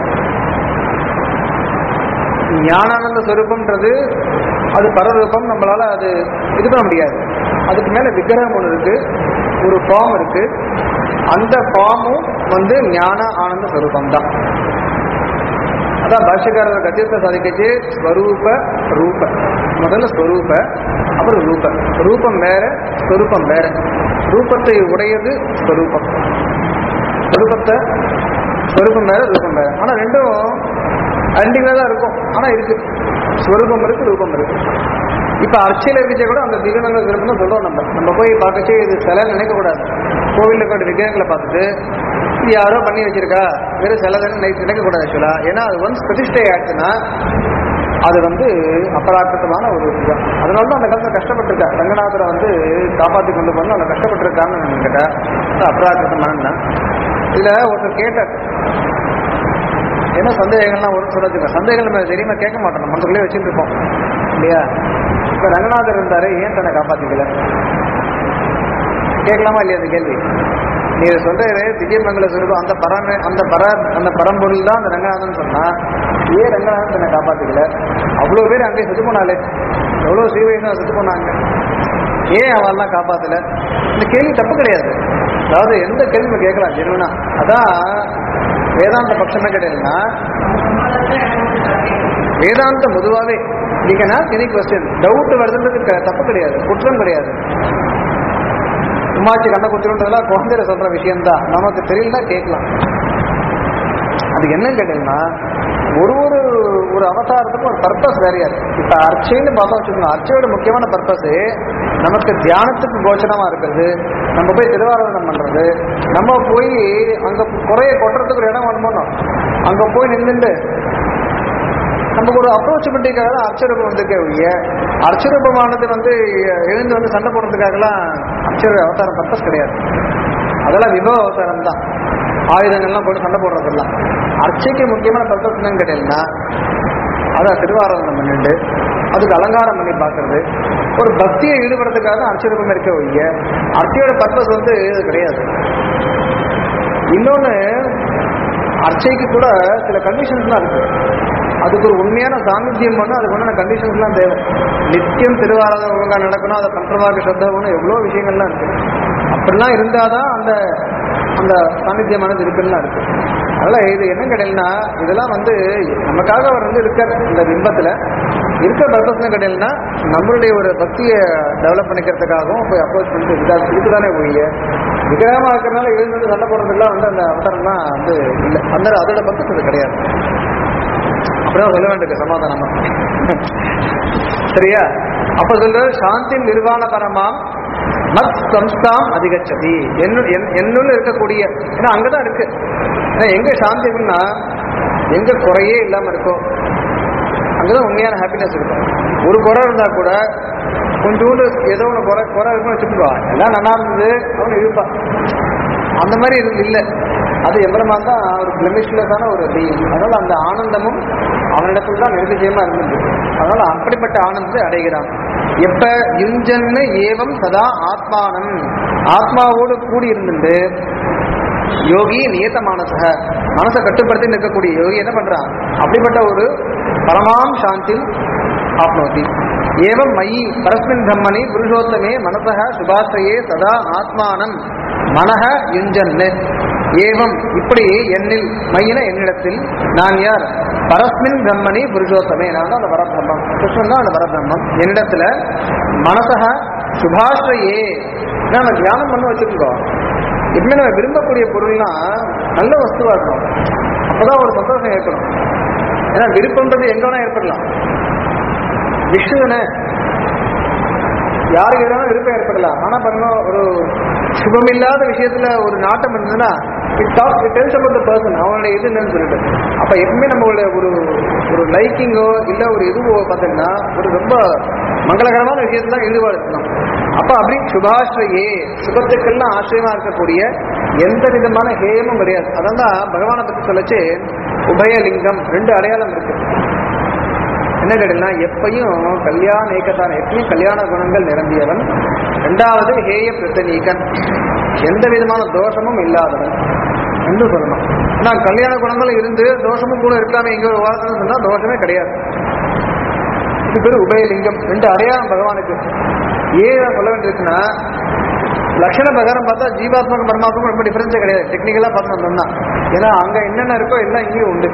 ஞானானந்த சொரூபம்ன்றது அது பரரூபம் நம்மளால அது இது பண்ண முடியாது அதுக்கு மேல விக்கிரகம் ஒன்று இருக்கு ஒரு ஃபார்ம் இருக்கு அந்த ஃபார்மும் வந்து ஞான ஆனந்த சொரூபம் தான் அதான் பாஷ்யக்காரர் கத்தியத்தை சாதிக்கச்சு ஸ்வரூப ரூப முதல்ல ஸ்வரூப அப்புறம் ரூப ரூபம் வேற ஸ்வரூபம் வேற ரூபத்தை உடையது ஸ்வரூபம் ஸ்வரூபத்தை ஸ்வரூபம் வேற ரூபம் வேற ஆனா ரெண்டும் ரெண்டுமே தான் இருக்கும் ஆனா இருக்கு ஸ்வரூபம் இருக்கு ரூபம் இருக்கு இப்ப அர்ச்சையில இருந்துச்சே கூட அந்த திகணங்கள் இருக்குன்னு சொல்றோம் நம்ம நம்ம போய் பார்க்கச்சே இது சிலை நினைக்க கூடாது கோவில்ல கூட விக்கிரகங்களை பார்த்துட்டு இது யாரோ பண்ணி வச்சிருக்கா வெறும் சிலை தானே நினைக்க நினைக்கக்கூடாது ஆக்சுவலா ஏன்னா அது ஒன்ஸ் பிரதிஷ்டை ஆச்சுன்னா அது வந்து அபராக்கிரத்தமான ஒரு இதுதான் அதனால தான் அந்த காலத்துல கஷ்டப்பட்டிருக்கா ரங்கநாதரை வந்து காப்பாத்தி கொண்டு போன அந்த கஷ்டப்பட்டிருக்கான்னு கேட்டா அபராக்கிரத்தமான இதுல ஒருத்தர் கேட்டார் என்ன சந்தேகங்கள்லாம் ஒரு சொல்றதுக்கு சந்தேகங்கள் நம்ம தெரியுமா கேட்க மாட்டோம் நம்ம மனசுக்குள்ளே வச்சுட்டு இருப்போம் இல்லையா இப்ப ரங்கநாதர் இருந்தாரு ஏன் தன்னை காப்பாத்திக்கல கேட்கலாமா இல்லையா அந்த கேள்வி நீங்க சொல்றது திவ்யமங்கல சுரூபம் அந்த பரம அந்த பர அந்த பரம்பொருள் தான் அந்த ரங்கநாதன் சொன்னா ஏன் ரங்கநாதன் தன்னை காப்பாத்திக்கல அவ்வளவு பேர் அங்கே செத்து போனாலே எவ்வளவு சீவையும் செத்து போனாங்க ஏன் அவெல்லாம் காப்பாத்தல இந்த கேள்வி தப்பு கிடையாது அதாவது எந்த கேள்வி நம்ம கேட்கலாம் ஜெனுவனா அதான் வேதாந்த பட்சமே கிடையாதுன்னா வேதாந்தம் பொதுவாகவே நீங்க எனி கொஸ்டின் டவுட் வருதுன்றதுக்கு தப்பு கிடையாது குற்றம் கிடையாது உமாச்சி கண்ண குத்துறதுலாம் குழந்தையில சொல்ற விஷயம்தான் நமக்கு தெரியலன்னா கேட்கலாம் அது என்ன கேட்டீங்கன்னா ஒரு ஒரு ஒரு அவதாரத்துக்கும் ஒரு பர்பஸ் வேறையா இருக்கு இப்ப அர்ச்சைன்னு பார்த்தா வச்சுக்கோங்க அர்ச்சையோட முக்கியமான பர்பஸ் நமக்கு தியானத்துக்கு கோச்சனமா இருக்கிறது நம்ம போய் திருவாரூரம் பண்றது நம்ம போய் அங்க குறைய கொட்டுறதுக்கு ஒரு இடம் வேணுமோனோம் அங்க போய் நின்றுட்டு நமக்கு ஒரு அப்ரோச்சபிலிட்டிக்காக தான் அர்ச்சரூபம் வந்திருக்கே ஒழிய அர்ச்சரூபமானது வந்து எழுந்து வந்து சண்டை போடுறதுக்காகலாம் அர்ச்சர அவதாரம் பர்பஸ் கிடையாது அதெல்லாம் விபவ அவதாரம் தான் ஆயுதங்கள்லாம் போட்டு சண்டை போடுறதெல்லாம் அர்ச்சைக்கு முக்கியமான பர்பஸ் என்னன்னு கேட்டீங்கன்னா அதான் திருவாராதனம் பண்ணிட்டு அதுக்கு அலங்காரம் பண்ணி பார்க்கறது ஒரு பக்தியை ஈடுபடுறதுக்காக தான் அர்ச்சரூபம் இருக்க ஒழிய அர்ச்சையோட பர்பஸ் வந்து இது கிடையாது இன்னொன்று அர்ச்சைக்கு கூட சில கண்டிஷன்ஸ்லாம் இருக்கு அதுக்கு ஒரு உண்மையான சாநித்தியம் பண்ண அதுக்கு உண்டான கண்டிஷன்ஸ்லாம் தேவை நித்தியம் திருவாராதனம் ஒழுங்கா நடக்கணும் அதை பண்றவாக்கு சத்தம் எவ்வளோ விஷயங்கள்லாம் இருக்கு அப்படிலாம் இருந்தாதான் அந்த அந்த சாநித்தியமானது இருக்குன்னா இருக்கு அதனால இது என்ன கிடையலனா இதெல்லாம் வந்து நமக்காக அவர் வந்து இருக்கார் இந்த பிம்பத்துல இருக்க பர்பஸ்னு கிடையலனா நம்மளுடைய ஒரு பக்தியை டெவலப் பண்ணிக்கிறதுக்காகவும் போய் அப்ரோச் பண்ணிட்டு இதுக்காக இதுக்குதானே போய் விக்கிரகமா இருக்கிறதுனால எழுந்து சண்டை போடுறதுக்குலாம் வந்து அந்த அவசரம்லாம் வந்து இல்லை அந்த அதோட பர்பஸ் அது கிடையாது அப்படிதான் சொல்ல வேண்டியிருக்கு சமாதானமா சரியா அப்ப சொல்ற சாந்தி நிர்வாண பரமாம் மத் சம்ஸ்தாம் அதிகச்சதி என்னு என்- என்னுள்ள இருக்கக்கூடிய ஏன்னா அங்கதான் இருக்கு ஏன்னா எங்க சாந்தி இருக்குன்னா எங்க குறையே இல்லாம இருக்கோ அங்கதான் உண்மையான ஹாப்பினஸ் இருக்கும் ஒரு குறை இருந்தா கூட கொஞ்சோண்டு ஏதோ ஒன்று குறை குறை இருக்குன்னு வச்சுக்கோ எல்லாம் நல்லா இருந்தது அவனு இருப்பான் அந்த மாதிரி இது இல்லை அது எவ்வளமா தான் ஒரு பிளமிஷ்லெஸ்ஸான ஒரு தெய்வம் அதனால அந்த ஆனந்தமும் அவனிடத்துல தான் நிர்விஜயமா இருந்தது அதனால அப்படிப்பட்ட ஆனந்தத்தை அடைகிறான் எப்ப யுஞ்சன்னு ஏவம் சதா ஆத்மானம் ஆத்மாவோடு கூடி இருந்துட்டு யோகி நியத மானசக மனசை கட்டுப்படுத்தி நிற்கக்கூடிய யோகி என்ன பண்றான் அப்படிப்பட்ட ஒரு பரமாம் சாந்தி ஆப்னோதி ஏவம் மயி பரஸ்மின் பிரம்மணி புருஷோத்தமே மனசக சுபாசிரியே சதா ஆத்மானம் மனக யுஞ்சன்னு ஏவம் இப்படி என்னில் மையின என்னிடத்தில் நான் யார் பரஸ்மின் பிரம்மணி புருஷோத்தமே நான் தான் அந்த பரபிரம்மம் கிருஷ்ணன் தான் அந்த பரபிரம்மம் என்னிடத்துல மனசக சுபாஷ்ரையே நம்ம தியானம் பண்ண வச்சிருக்கோம் எப்பவுமே நம்ம விரும்பக்கூடிய பொருள்னா நல்ல வஸ்துவா இருக்கும் அப்பதான் ஒரு சந்தோஷம் ஏற்படும் ஏன்னா விருப்பம்ன்றது எங்க வேணா ஏற்படலாம் விஷ்ணுவனை யாருக்கு எதாவது விருப்பம் ஏற்படலாம் ஆனா பாருங்க ஒரு சுபமில்லாத விஷயத்துல ஒரு நாட்டம் இருந்ததுன்னா it talk it tells about the person அவனுடைய இது என்னன்னு சொல்லிட்டு அப்ப எப்பவுமே நம்மளோட ஒரு ஒரு லைக்கிங்கோ இல்ல ஒரு இதுவோ பார்த்தீங்கன்னா ஒரு ரொம்ப மங்களகரமான விஷயத்துல தான் ஈடுபாடு இருக்கணும் அப்ப அப்படி சுபாஷ்ரையே சுபத்துக்கெல்லாம் ஆசிரியமா இருக்கக்கூடிய எந்த விதமான ஹேயமும் கிடையாது அதான் தான் பகவானை பத்தி சொல்லச்சு உபயலிங்கம் ரெண்டு அடையாளம் இருக்கு என்ன கேட்டீங்கன்னா எப்பையும் கல்யாண ஏக்கத்தான எப்பயும் கல்யாண குணங்கள் நிரம்பியவன் ரெண்டாவது ஹேய பிரத்தனீகன் எந்த விதமான தோஷமும் இல்லாதவன் என்று சொல்லணும் ஆனா கல்யாண குணங்கள் இருந்து தோஷமும் கூட இருக்காம இங்க ஒரு வாரத்தில் சொன்னா தோஷமே கிடையாது இது பேர் உபயலிங்கம் ரெண்டு அடையாளம் பகவானுக்கு ஏன் சொல்ல வேண்டியிருக்குன்னா லட்சண பிரகாரம் பார்த்தா ஜீவாத்மாக்கும் பரமாத்மாக்கும் ரொம்ப டிஃபரன்ஸே கிடையாது டெக்னிக்கலா பார்த்து வந்தோம்னா ஏன்னா அங்க என்னென்ன இருக்கோ எல்லாம் இங்கேயும் உண்டு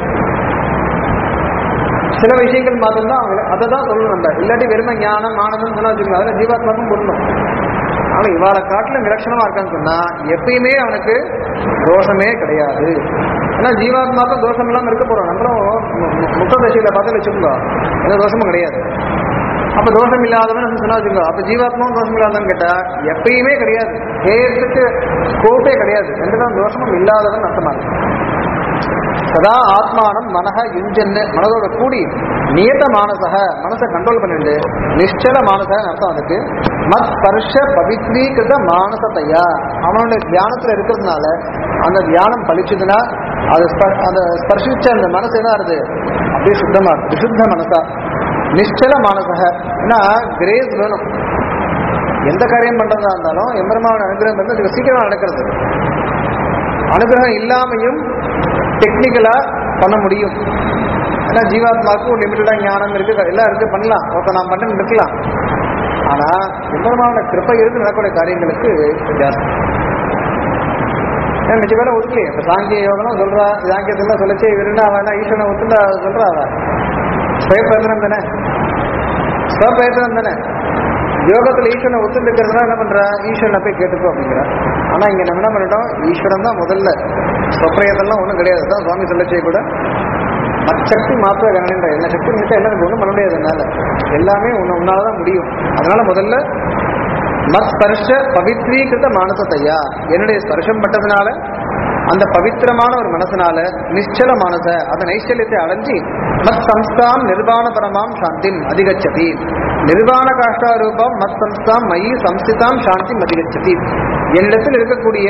சில விஷயங்கள் பார்த்தோம்னா அவங்க அதை தான் சொல்லணும் நம்ம இல்லாட்டி வெறுமை ஞானம் ஆனந்தம் சொன்னா வச்சுக்கோங்க அதில் ஜீவாத்மாக்கும் பொருளும் அவன் இவாளை காட்டிலும் விலட்சணமா இருக்கான்னு சொன்னா எப்பயுமே அவனுக்கு தோஷமே கிடையாது ஏன்னா ஜீவாத்மாக்கும் தோஷம் இல்லாம இருக்க போறோம் நம்மளும் முக்க தசையில பார்த்து வச்சுக்கோங்க எந்த தோஷமும் கிடையாது அப்ப தோஷம் இல்லாதவன் சொன்னா வச்சுக்கோ அப்ப ஜீவாத்மாவும் தோஷம் இல்லாதவன் கேட்டா எப்பயுமே கிடையாது கேயத்துக்கு ஸ்கோப்பே கிடையாது எந்ததான் தோஷமும் இல்லாதவன் அர்த்தமா இருக்கு சதா ஆத்மானம் மனக யுஞ்சன்னு மனதோட கூடி நியத மானசக மனசை கண்ட்ரோல் பண்ணிட்டு நிஷ்டல மானசகன்னு அர்த்தம் அதுக்கு மத் ஸ்பர்ஷ பவித்ரீகிருத மானசத்தையா அவனோட தியானத்துல இருக்கிறதுனால அந்த தியானம் பழிச்சதுன்னா அது ஸ்ப- அந்த ஸ்பர்ஷிச்ச அந்த மனசு என்ன ஆகுது அப்படியே சுத்தமா இருக்கு விசுத்த மனசா நிஷ்டல மானசக ஏன்னா கிரேஸ் வேணும் எந்த காரியம் பண்றதா இருந்தாலும் எம்பெருமாவோட அனுகிரகம் வந்து அதுக்கு சீக்கிரமா நடக்கிறது அனுகிரகம் இல்லாமையும் டெக்னிக்கலா பண்ண முடியும் ஏன்னா ஜீவாத்மாவுக்கு ஒரு லிமிட்டடா ஞானம் இருக்கு எல்லாம் இருக்கு பண்ணலாம் ஒருத்த நான் பண்ணு இருக்கலாம் ஆனா எம்பெருமாவோட கிருப்பை இருந்து நடக்கக்கூடிய காரியங்களுக்கு வித்தியாசம் ஏன் மிச்ச பேரை ஒத்துக்கலையே இப்ப சாங்கிய யோகம் சொல்றா சாங்கியத்துல சொல்லச்சு இவருன்னா அவன் என்ன ஈஸ்வரனை ஒத்துண்டா சொல்றா அவ சுயப்பிரயத்தனம் தானே சுயப்பிரயத்தனம் தானே யோகத்துல ஈஸ்வரனை ஒத்துட்டு இருக்கிறதுனா என்ன பண்றா ஈஸ்வரனை போய் கேட்டுக்கோ அப்படிங்கிற ஆனா இங்க நம்ம என்ன பண்ணிட்டோம் ஈஸ்வரன் தான் முதல்ல சொப்பிரயத்தெல்லாம் ஒண்ணும் கிடையாது தான் சுவாமி சொல்லச்சே கூட மற்சக்தி மாத்திர கணனின்ற என்ன சக்தி நினைச்சா என்ன ஒன்றும் பண்ண முடியாது என்னால எல்லாமே உன்ன உன்னாலதான் முடியும் அதனால முதல்ல மத் ஸ்பர்ஷ பவித்ரீகிருத மானசத்தையா என்னுடைய ஸ்பர்ஷம் பட்டதுனால அந்த பவித்திரமான ஒரு மனசனால நிச்சல மனச அந்த நைச்சல்யத்தை அடைஞ்சி மத் சம்ஸ்தாம் நிர்வாண பரமாம் சாந்திம் அதிகச்சதி நிர்வாண காஷ்டாரூபம் மத் சம்ஸ்தாம் மயி சம்ஸ்திதாம் சாந்தி அதிகச்சதி என்னிடத்தில் இருக்கக்கூடிய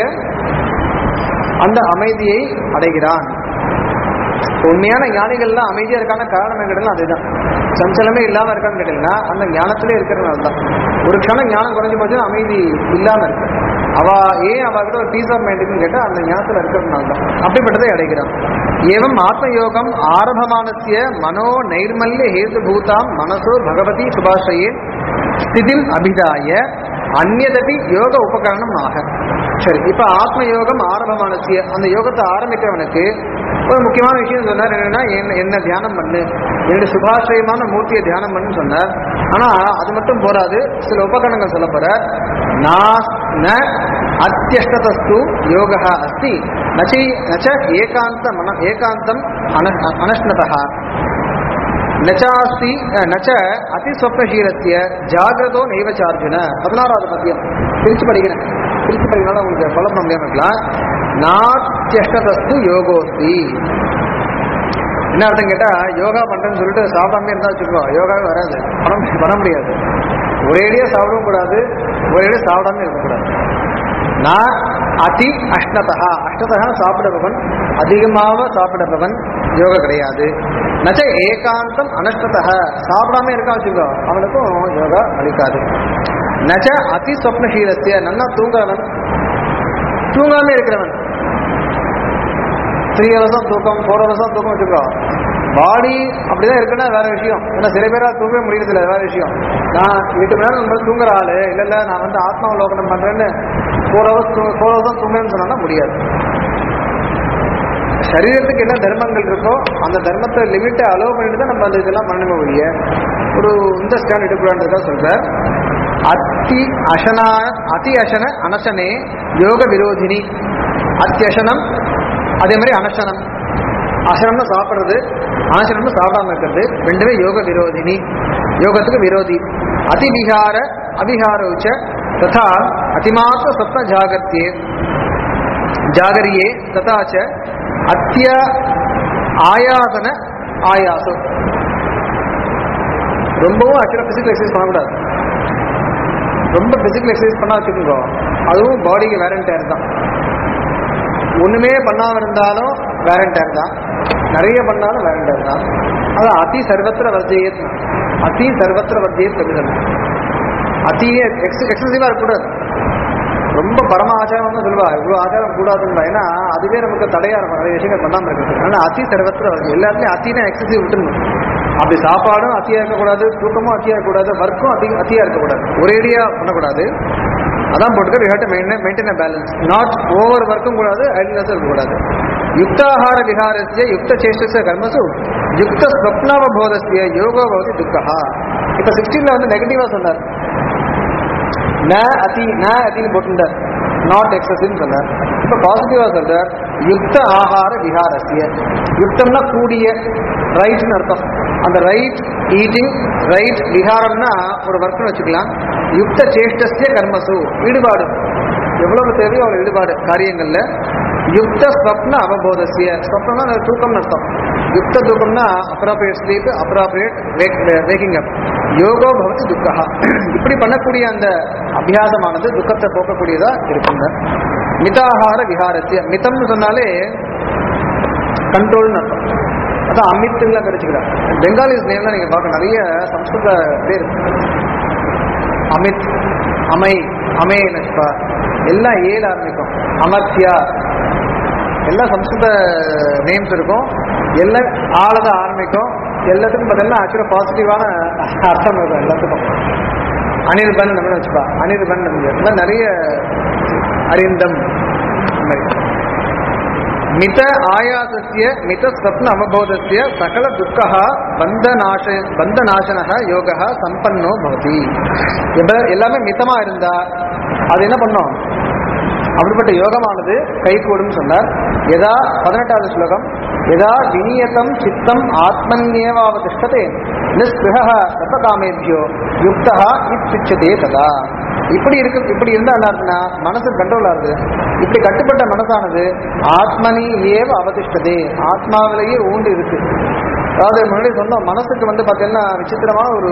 அந்த அமைதியை அடைகிறான் உண்மையான ஞானிகள்லாம் அமைதியா இருக்கான காரணம் எங்கிட்ட அதுதான் சஞ்சலமே இல்லாம இருக்கான்னு கேட்டீங்கன்னா அந்த ஞானத்திலே இருக்கிறதுனால தான் ஒரு க்ஷணம் ஞானம் குறைஞ்சு போச்சுன்னா அமைதி இல்லாம இருக்கு அவ ஏன் அவ கிட்ட ஒரு பீஸ் ஆஃப் மைண்டுன்னு கேட்டா அந்த ஞானத்துல இருக்கிறதுனால தான் அப்படிப்பட்டதை அடைகிறான் ஏவம் ஆத்மயோகம் ஆரம்பமானசிய மனோ நைர்மல்ய ஹேது பூதாம் மனசோ பகவதி சுபாஷையே ஸ்திதிம் அபிதாய அந்நதபி யோக உபகரணம் ஆக சரி இப்ப ஆத்ம யோகம் ஆரம்பமானசிய அந்த யோகத்தை ஆரம்பிக்கிறவனுக்கு ஒரு முக்கியமான விஷயம் சொன்னார் என்னன்னா என்ன என்ன தியானம் பண்ணு என்னுடைய சுபாஷயமான மூர்த்தியை தியானம் பண்ணுன்னு சொன்னார் ஆனா அது மட்டும் போராது சில உபகரணங்கள் சொல்ல போற நாஸ் ந அத்தியஷ்டதஸ்து யோகா அஸ்தி நச்சி நச்ச ஏகாந்த மன ஏகாந்தம் அன அனஷ்ணதா நச்சாஸ்தி நச்ச அதிஸ்வப்னசீலத்திய ஜாகிரதோ நைவச்சார்ஜுன பதினாறாவது பத்தியம் பிரிச்சு படிக்கிறேன் பிரிச்சு படிக்கிறனால உங்களுக்கு ஃபாலோ பண்ண முடியாம இருக்கலாம் நாத்தியஷ்டதஸ்து யோகோஸ்தி என்ன அர்த்தம் கேட்டா யோகா பண்றேன்னு சொல்லிட்டு சாப்பிடாம இருந்தா வச்சுக்கோ யோகாவே வராது பண்ண முடியாது- பண்ண முடியாது ஒரேடியா சாப்பிடவும் கூடாது ஒரேடியா சாப்பிடாம இருக்கக்கூடாது நான் அதி அஷ்டதா அஷ்டதா சாப்பிடுபவன் அதிகமாக சாப்பிடுபவன் யோகா கிடையாது நச்ச ஏகாந்தம் அனஷ்டதா சாப்பிடாம இருக்கா வச்சுக்கோ அவனுக்கும் யோகா அளிக்காது நச்ச அதி சொப்னசீலத்திய நல்லா தூங்குறவன் தூங்காம இருக்கிறவன் த்ரீ ஹவர்ஸும் தூக்கம் ஃபோர் ஹவர்ஸும் தூக்கம் வச்சுக்கோ பாடி அப்படிதான் இருக்குன்னா வேற விஷயம் ஏன்னா சில பேரா தூங்கவே முடியறதில்ல வேற விஷயம் நான் எட்டு மணி நேரம் நம்ம தூங்குற ஆளு இல்ல இல்ல நான் வந்து ஆத்மாவலோகனம் பண்றேன்னு ஃபோர் ஹவர்ஸ் ஃபோர் ஹவர்ஸ் தான் தூங்குறேன்னு சொன்னா முடியாது சரீரத்துக்கு என்ன தர்மங்கள் இருக்கோ அந்த தர்மத்தை லிமிட்டை அலோவ் பண்ணிட்டு தான் நம்ம அந்த இதெல்லாம் பண்ணணும் ஒழிய ஒரு இந்த ஸ்டாண்ட் எடுக்கலான்றதா சொல்றார் அத்தி அசனா அதி அசன அனசனே யோக விரோதினி அத்தியசனம் அதே மாதிரி அனசனம் அசனம்னு சாப்பிடுறது அனசனம்னு சாப்பிடாம இருக்கிறது ரெண்டுமே யோக விரோதினி யோகத்துக்கு விரோதி அதிவிகார அவிகார உச்ச ததா அதிமாத்திர சப்ன ஜாகர்த்தியே ஜாகரியே ததா ச அத்திய ஆயாசன ஆயாசம் ரொம்பவும் ஆக்சுவலாக ஃபிசிக்கல் எக்ஸசைஸ் பண்ணக்கூடாது ரொம்ப ஃபிசிக்கல் எக்ஸசைஸ் பண்ணா வச்சுக்கோங்க அதுவும் பாடிக்கு வேரண்டேர் தான் ஒண்ணுமே பண்ணாம இருந்தாலும் வேரண்டேர் தான் நிறைய பண்ணாலும் வேரண்டேர் தான் அது அதி சர்வத்திர வர்ஜயத் அதி சர்வத்திர வர்ஜயத் தமிழ் அதி எக்ஸசிவா இருக்கக்கூடாது ரொம்ப பரம ஆச்சாரம் சொல்லுவா இவ்வளவு ஆச்சாரம் கூடாதுன்னு ஏன்னா அதுவே நமக்கு தடையா இருக்கும் நிறைய விஷயங்கள் பண்ணாம இருக்கிறது ஆனா அதி சர்வத்திர வர்ஜயம் எல்லாத்துலயும் அத்தினா எக்ஸசிவ் விட்டுணும் அப்படி சாப்பாடும் அத்தியா இருக்கக்கூடாது தூக்கமும் அத்தியா இருக்கக்கூடாது ஒர்க்கும் அதி அத்தியா இருக்கக்கூடாது ஒரேடியா பண்ணக்கூடாது அதான் போட்டுக்க we have to maintain a balance not over ஒர்க்கும் கூடாது ஐடினஸ் இருக்கக்கூடாது யுக்தாஹார விஹாரஸ்ய யுக்த சேஷ்டஸ்ய கர்மசு யுக்த ஸ்வப்னாவபோதஸ்ய யோகோ பவதி துக்கஹா இப்ப சிக்ஸ்டீன்ல வந்து நெகட்டிவா சொன்னார் ந அதி ந அதின்னு போட்டுட்டார் நாட் எக்ஸசின்னு சொன்னார் இப்ப பாசிட்டிவா சொல்றார் யுக்த ஆகார விஹாரஸ்ய யுக்தம்னா கூடிய ரைட்னு அர்த்தம் அந்த ரைட் ஈட்டிங் ரைட் விஹாரம்னா ஒரு ஒர்க்னு வச்சுக்கலாம் யுக்த சேஷ்டஸ்ய கர்மசு ஈடுபாடு எவ்வளவு தேவையோ அவ்வளவு ஈடுபாடு காரியங்கள்ல யுக்த ஸ்வப்ன அவபோதசிய ஸ்வப்னம்னா அது தூக்கம்னு அர்த்தம் யுக்த தூக்கம்னா appropriate sleep appropriate waking up யோகோ பவதி துக்கஹா இப்படி பண்ணக்கூடிய அந்த அபியாசமானது துக்கத்தை போக்கக்கூடியதா இருக்குங்க மிதாகார விஹாரத்திய மிதம்னு சொன்னாலே கண்ட்ரோல்னு அர்த்தம் அதான் அமித்துலாம் கிடைச்சிக்கிறார் பெங்காலிஸ் நேம்லாம் நீங்க பார்க்க நிறைய சம்ஸ்கிருத பேர் அமித் அமை அமே நஷ்பா எல்லாம் ஏல ஆரம்பிக்கும் அமர்த்தியா எல்லாம் சம்ஸ்கிருத நேம்ஸ் இருக்கும் எல்லாம் ஆளதான் ஆரம்பிக்கும் எல்லாத்துக்கும் பார்த்தீங்கன்னா ஆக்சுவலாக பாசிட்டிவான அர்த்தம் இருக்கும் எல்லாத்துக்கும் அனிர்பன் நம்ம வச்சுப்பா அனிர்பன் நம்ம இந்த மாதிரி நிறைய அரிந்தம் இந்த மாதிரி மித ஆயாசஸ்ய மித ஸ்வப்ன அவபோதஸ்ய சகல துக்கா பந்தநாச பந்தநாசனக யோக சம்பன்னோ பவதி இப்ப எல்லாமே மிதமா இருந்தா அது என்ன பண்ணும் அப்படிப்பட்ட யோகமானது கைகூடும் சொன்னார் எதா பதினெட்டாவது ஸ்லோகம் எதா விநியதம் சித்தம் ஆத்மன்யேவாவதிஷ்டதே நிஸ்பிருக சர்வகாமேபியோ யுக்தா இத்திச்சதே ததா இப்படி இருக்கு இப்படி இருந்தா என்ன இருக்குன்னா மனசு கண்ட்ரோல் ஆகுது இப்படி கட்டுப்பட்ட மனசானது ஆத்மனி ஏவ அவதிஷ்டதே ஆத்மாவிலேயே ஊண்டு இருக்கு அதாவது முன்னாடி சொன்னோம் மனசுக்கு வந்து பார்த்தீங்கன்னா விசித்திரமான ஒரு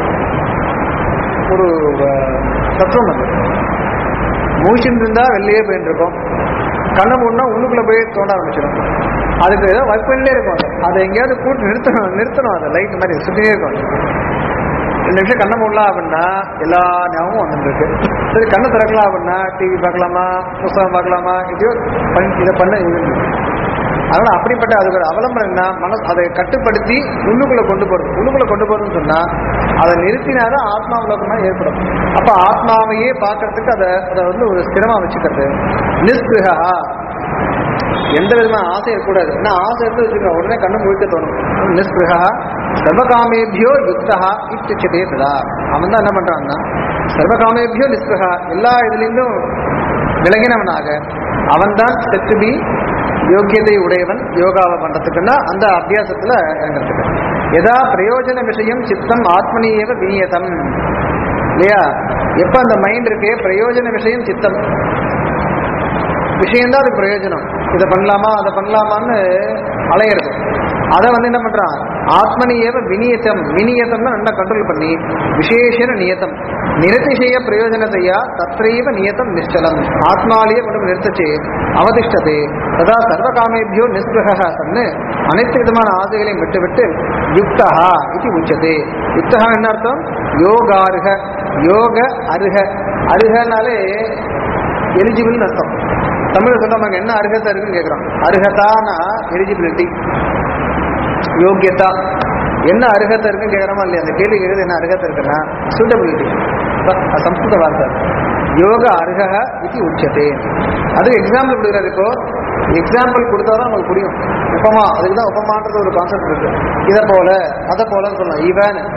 ஒரு அஹ், தத்துவம் அது மூச்சுன்னு இருந்தா வெளியே போயிட்டு இருக்கோம் கண்ணை மூடனா உள்ளுக்குள்ள போய் தோண்ட ஆரம்பிச்சிடும் அதுக்கு ஏதோ வைப்பிலே இருக்கும் அது அதை எங்கேயாவது கூட்டு நிறுத்தணும் நிறுத்தணும் அதை லைட் மாதிரி சுற்றினே இருக்கும் அது. ரெண்டு நிமிஷம் கண்ணை மூடலாம் அப்படின்னா எல்லா ஞாபகமும் வந்துட்டு இருக்கு சரி கண்ணை திறக்கலாம் அப்படின்னா டிவி பார்க்கலாமா புஸ்தகம் பார்க்கலாமா இதையோ பண்ணி இதை பண்ண இது அதனால அப்படிப்பட்ட அதுக்கு ஒரு அவலம்பரம் என்ன மனசு அதை கட்டுப்படுத்தி உள்ளுக்குள்ள கொண்டு போறது உள்ளுக்குள்ள கொண்டு போறதுன்னு சொன்னா அதை நிறுத்தினாதான் ஆத்மாவலோகமா ஏற்படும் அப்ப ஆத்மாவையே பார்க்கறதுக்கு அதை அதை வந்து ஒரு ஸ்திரமா வச்சுக்கிறது நிஸ்பிருகா எந்த விதமான ஆசை இருக்கக்கூடாது ஏன்னா ஆசை இருந்து வச்சுக்கோ உடனே கண்ணு முழிக்க தோணும் நிஸ்பிருகா சர்வகாமேபியோ யுக்தா இத்திச்சதே ததா அவன் தான் என்ன பண்றான்னா சர்வகாமேபியோ நிஸ்பிருகா எல்லா இதுலேருந்தும் விலகினவனாக அவன்தான் செத்துபி யோக்கியதை உடையவன் யோகாவை பண்றதுக்குன்னா அந்த அபியாசத்துல இறங்குறதுக்கு எதா பிரயோஜன விஷயம் சித்தம் ஆத்மனியேவ விநியதம் இல்லையா எப்ப அந்த மைண்ட் இருக்கே பிரயோஜன விஷயம் சித்தம் விஷயம்தான் அது பிரயோஜனம் இதை பண்ணலாமா அதை பண்ணலாமான்னு அலையிறது அதை வந்து என்ன பண்றான் ஆத்மனி ஏவ விநியத்தம் விநியத்தம்னா நல்லா கண்ட்ரோல் பண்ணி விசேஷன நியத்தம் நிரதிசய பிரயோஜனத்தையா தத்ரைவ நியத்தம் நிச்சலம் ஆத்மாலேயே கொண்டு போய் நிறுத்தச்சு அவதிஷ்டதே ததா சர்வகாமேபியோ நிஸ்பிருக சன்னு அனைத்து விதமான ஆசைகளையும் விட்டுவிட்டு யுக்தா இது உச்சதே யுக்தா என்ன அர்த்தம் யோகாருக யோக அருக அருகனாலே எலிஜிபிள்னு அர்த்தம் தமிழ்ல சொல்றாங்க என்ன அருகதை இருக்குன்னு கேட்குறோம் அருகதானா எலிஜிபிலிட்டி யோக்கியதா என்ன அருகத்தை இருக்குன்னு கேட்குறோமா இல்லையா அந்த கேள்வி கேட்குறது என்ன அருகத்தை இருக்குன்னா சூட்டபிலிட்டி சம்ஸ்கிருத வார்த்தை யோக அருக இது உச்சதே அது எக்ஸாம்பிள் கொடுக்குறாரு இப்போ எக்ஸாம்பிள் கொடுத்தாதான் நமக்கு புரியும் உபமா அதுக்கு தான் உபமான்றது ஒரு கான்செப்ட் இருக்கு இதை போல அதை போலன்னு சொல்லலாம் இவன்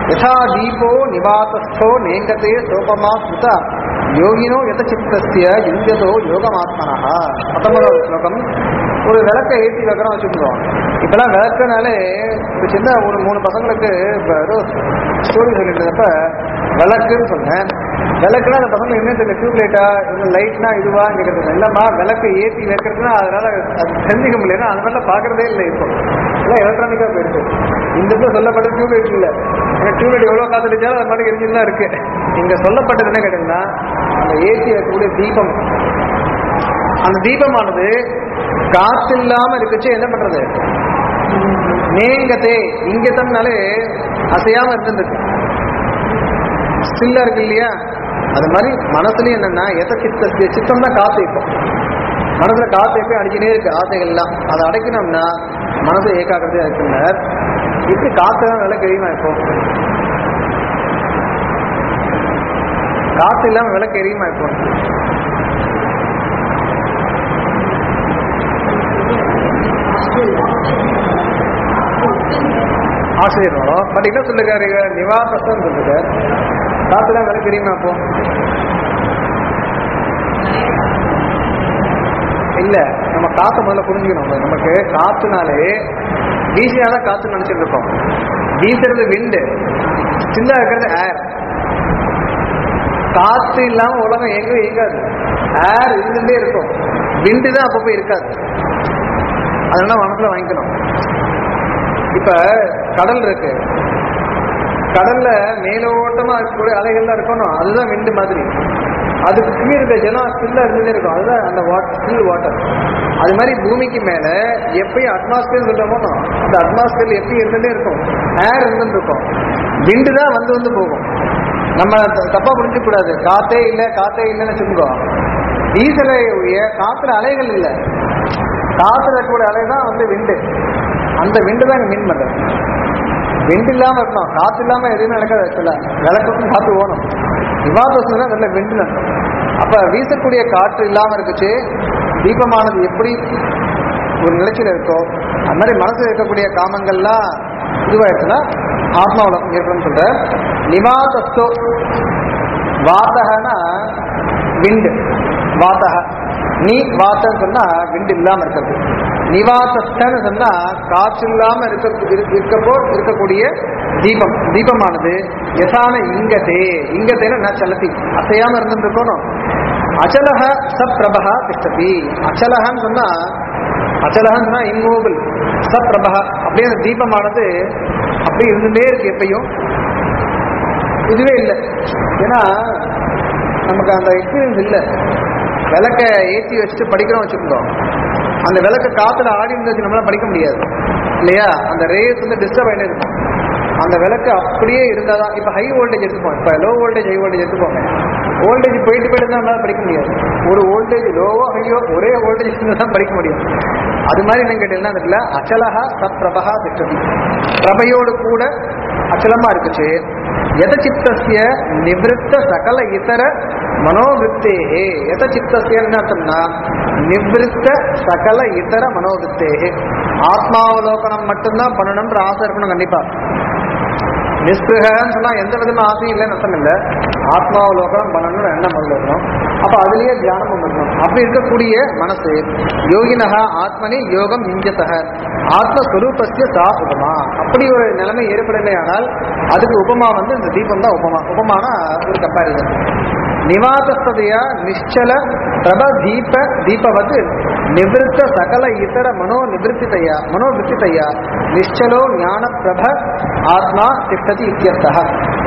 யதா தீபோ நிவாதஸ்தோ நேங்கதே சோபமா ஸ்ருத யோகினோ யத சித்தஸ்ய யுஞ்சதோ யோகமாத்மனஹா பத்தொன்பதாவது ஸ்லோகம் ஒரு விளக்கை ஏற்றி வைக்கிறோம் வச்சுக்கிறோம் இப்பெல்லாம் விளக்குனாலே ஒரு சின்ன ஒரு மூணு பசங்களுக்கு இப்போ ஏதோ ஸ்டோரி சொல்லிட்டு இருந்தப்ப விளக்குன்னு சொன்னேன் விளக்குனா அந்த பசங்க என்ன தெரியல டியூப் லைட்டா இல்லை லைட்னா இதுவா கேட்கறது இல்லைம்மா விளக்கு ஏற்றி வைக்கிறதுனா அதனால அது தெரிஞ்சுக்க முடியல அந்த மாதிரிலாம் பார்க்கறதே இல்லை இப்போ எல்லாம் எலக்ட்ரானிக்காக போயிடுச்சு இந்த இடத்துல சொல்லப்பட்ட டியூப் லைட் இல்லை ஏன்னா டியூப் லைட் எவ்வளோ காத்துட்டாலும் அது மாதிரி எரிஞ்சுன்னு தான் இருக்கு இங்க சொல்லப்பட்டது என்ன கேட்டீங்கன்னா அந்த ஏற்றி வைக்கக்கூடிய தீபம் அந்த தீபமானது காத்து இல்லாம இருக்குச்சு என்ன பண்றது நேங்கத்தே இங்க தன்னாலே அசையாம இருந்துருக்கு ஸ்டில்லா இருக்கு இல்லையா அது மாதிரி மனசுலயும் என்னன்னா எத சித்த சித்தம் தான் காத்து இப்போ மனசுல காத்து எப்பயும் அடிச்சுட்டே இருக்கு ஆசைகள் எல்லாம் அதை அடைக்கணும்னா மனசு ஏகாக்கிரதையா இருக்குனர் இப்படி காத்து தான் விலை தெரியுமா இப்போ காத்து இல்லாம விளக்கு எரியுமா இப்போ ஆசிரியரும் பட் என்ன சொல்லுக்காரு நிவாசம் சொல்லுங்க காத்துலாம் விலை தெரியுமா அப்போ இல்ல நம்ம காத்தை முதல்ல புரிஞ்சுக்கணும் நமக்கு காத்துனாலே வீசினாதான் காத்து நினைச்சிட்டு இருக்கோம் வீசுறது விண்டு ஸ்டில்லா இருக்கிறது ஏர் காத்து இல்லாம உலகம் எங்கும் இயங்காது ஏர் இருந்துட்டே இருக்கும் விண்டு தான் அப்பப்போ இருக்காது அதெல்லாம் மனசுல வாங்கிக்கணும் இப்ப கடல் இருக்கு கடல்ல மேலோட்டமா இருக்கக்கூடிய அலைகள்லாம் இருக்கணும் அதுதான் விண்டு மாதிரி அதுக்கு கீழே இருக்க ஜலம் ஸ்டில்லா இருந்துட்டே இருக்கும் அதுதான் அந்த வாட்டர் ஸ்டில் வாட்டர் அது மாதிரி பூமிக்கு மேல எப்பயும் அட்மாஸ்பியர் சொல்றோமோ அந்த அட்மாஸ்பியர் எப்பயும் இருந்துட்டே இருக்கும் ஏர் இருந்துட்டு இருக்கும் விண்டு தான் வந்து வந்து போகும் நம்ம த- தப்பா புரிஞ்சுக்க கூடாது காத்தே இல்ல காத்தே இல்லைன்னு வச்சுக்கோ டீசலை ஒழிய காத்துல அலைகள் இல்லை காத்துல இருக்கக்கூடிய அலை தான் வந்து விண்டு அந்த விண்டு தான் இங்க மீன் பண்றது விண்டு இல்லாம இருக்கணும் காத்து இல்லாம எதுவுமே நடக்காது ஆக்சுவலா விளக்குக்கும் காத்து ஓணும் விவாதம் நல்ல விண்டு நடக்கும் அப்ப வீசக்கூடிய காற்று இல்லாம இருக்குச்சு தீபமானது எப்படி ஒரு நிலைச்சில இருக்கோ அது மாதிரி மனசுல இருக்கக்கூடிய காமங்கள்லாம் இதுவாயிருச்சுன்னா ஆத்மாவில் ஏற்படும் சொல்ற நிவாதஸ்தோ வாத்தகனா விண்டு வாத்தக நீ வாத்தன்னு சொன்னா விண்டு இல்லாம இருக்கிறது நிவாசஸ்தன்னு சொன்னா காற்று இல்லாம இருக்க இரு- இருக்கப்போ இருக்கக்கூடிய தீபம் தீபமானது யசான இங்கதே இங்கத்தேன நான் சலத்தி அசையாம இருந்துட்டு இருக்கணும் அச்சலக சப்ரபா திஷ்டதி அச்சலகன்னு சொன்னா அச்சலகன்னு சொன்னா இம்மூபிள் சப்ரபா அப்படியே அந்த தீபமானது அப்படியே இருந்துட்டே இருக்கு எப்பயும் இதுவே இல்லை ஏன்னா நமக்கு அந்த எக்ஸ்பீரியன்ஸ் இல்லை விளக்க ஏற்றி வச்சுட்டு படிக்கிறோம் வச்சுருந்தோம் அந்த விளக்கு காத்துல ஆடி இருந்துச்சு நம்மளால படிக்க முடியாது இல்லையா அந்த ரேஸ் வந்து டிஸ்டர்ப் ஆகிட்டே இருக்கும் அந்த விளக்கு அப்படியே இருந்தால் தான் இப்போ ஹை வோல்டேஜ் எடுத்துப்போம் இப்போ லோ வோல்டேஜ் ஹை வோல்டேஜ் எடுத்துப்போங்க வோல்டேஜ் போயிட்டு போயிட்டு தான் நம்மளால படிக்க முடியாது ஒரு வோல்டேஜ் லோவோ ஹையோ ஒரே வோல்டேஜ் இருந்தால் தான் படிக்க முடியும் அது மாதிரி என்ன கேட்டீங்கன்னா அந்த இடத்துல அச்சலகா சத்பிரபா திஷ்டதி பிரபையோடு கூட அச்சலமா இருக்குச்சு எதச்சித்தசிய நிவிருத்த சகல இதர மனோவிருத்தேகே எதச்சித்தசிய என்ன அர்த்தம்னா நிவிருத்த சகல இதர மனோவிருத்தேகே ஆத்மாவலோகனம் மட்டும்தான் பண்ணணும்ன்ற ஆசை இருக்கணும் கண்டிப்பா நிஸ்பிருகன்னு சொன்னா எந்த விதமா ஆசையும் இல்லைன்னு அர்த்தம் இல்லை ஆத்மாவலோகனம் பண்ணணும்னு எண்ணம் முதல்ல இருக்கணும் அப்ப அதுலயே தியானமும் இருக்கணும் அப்படி இருக்கக்கூடிய மனசு யோகினகா ஆத்மனி யோகம் இஞ்சத்தக ஆத்மஸ்வரூபஸ்ய சா உபமா அப்படி ஒரு நிலைமை ஏற்படலையானால் அதுக்கு உபமா வந்து இந்த தீபம் தான் உபமா உபமான ஒரு கம்பாரிசன் நிவாதஸ்ததையா நிಶ್ಚಲ பிரப தீப தீபவது நிவிருத்த சகல இதர மனோ நிவೃತ್ತಿತೆಯ மனோவிருத்திதைய நிಶ್ಚலோ ஞான பிரப ஆத்மா திஷ்டதி இத்தியர்த்தः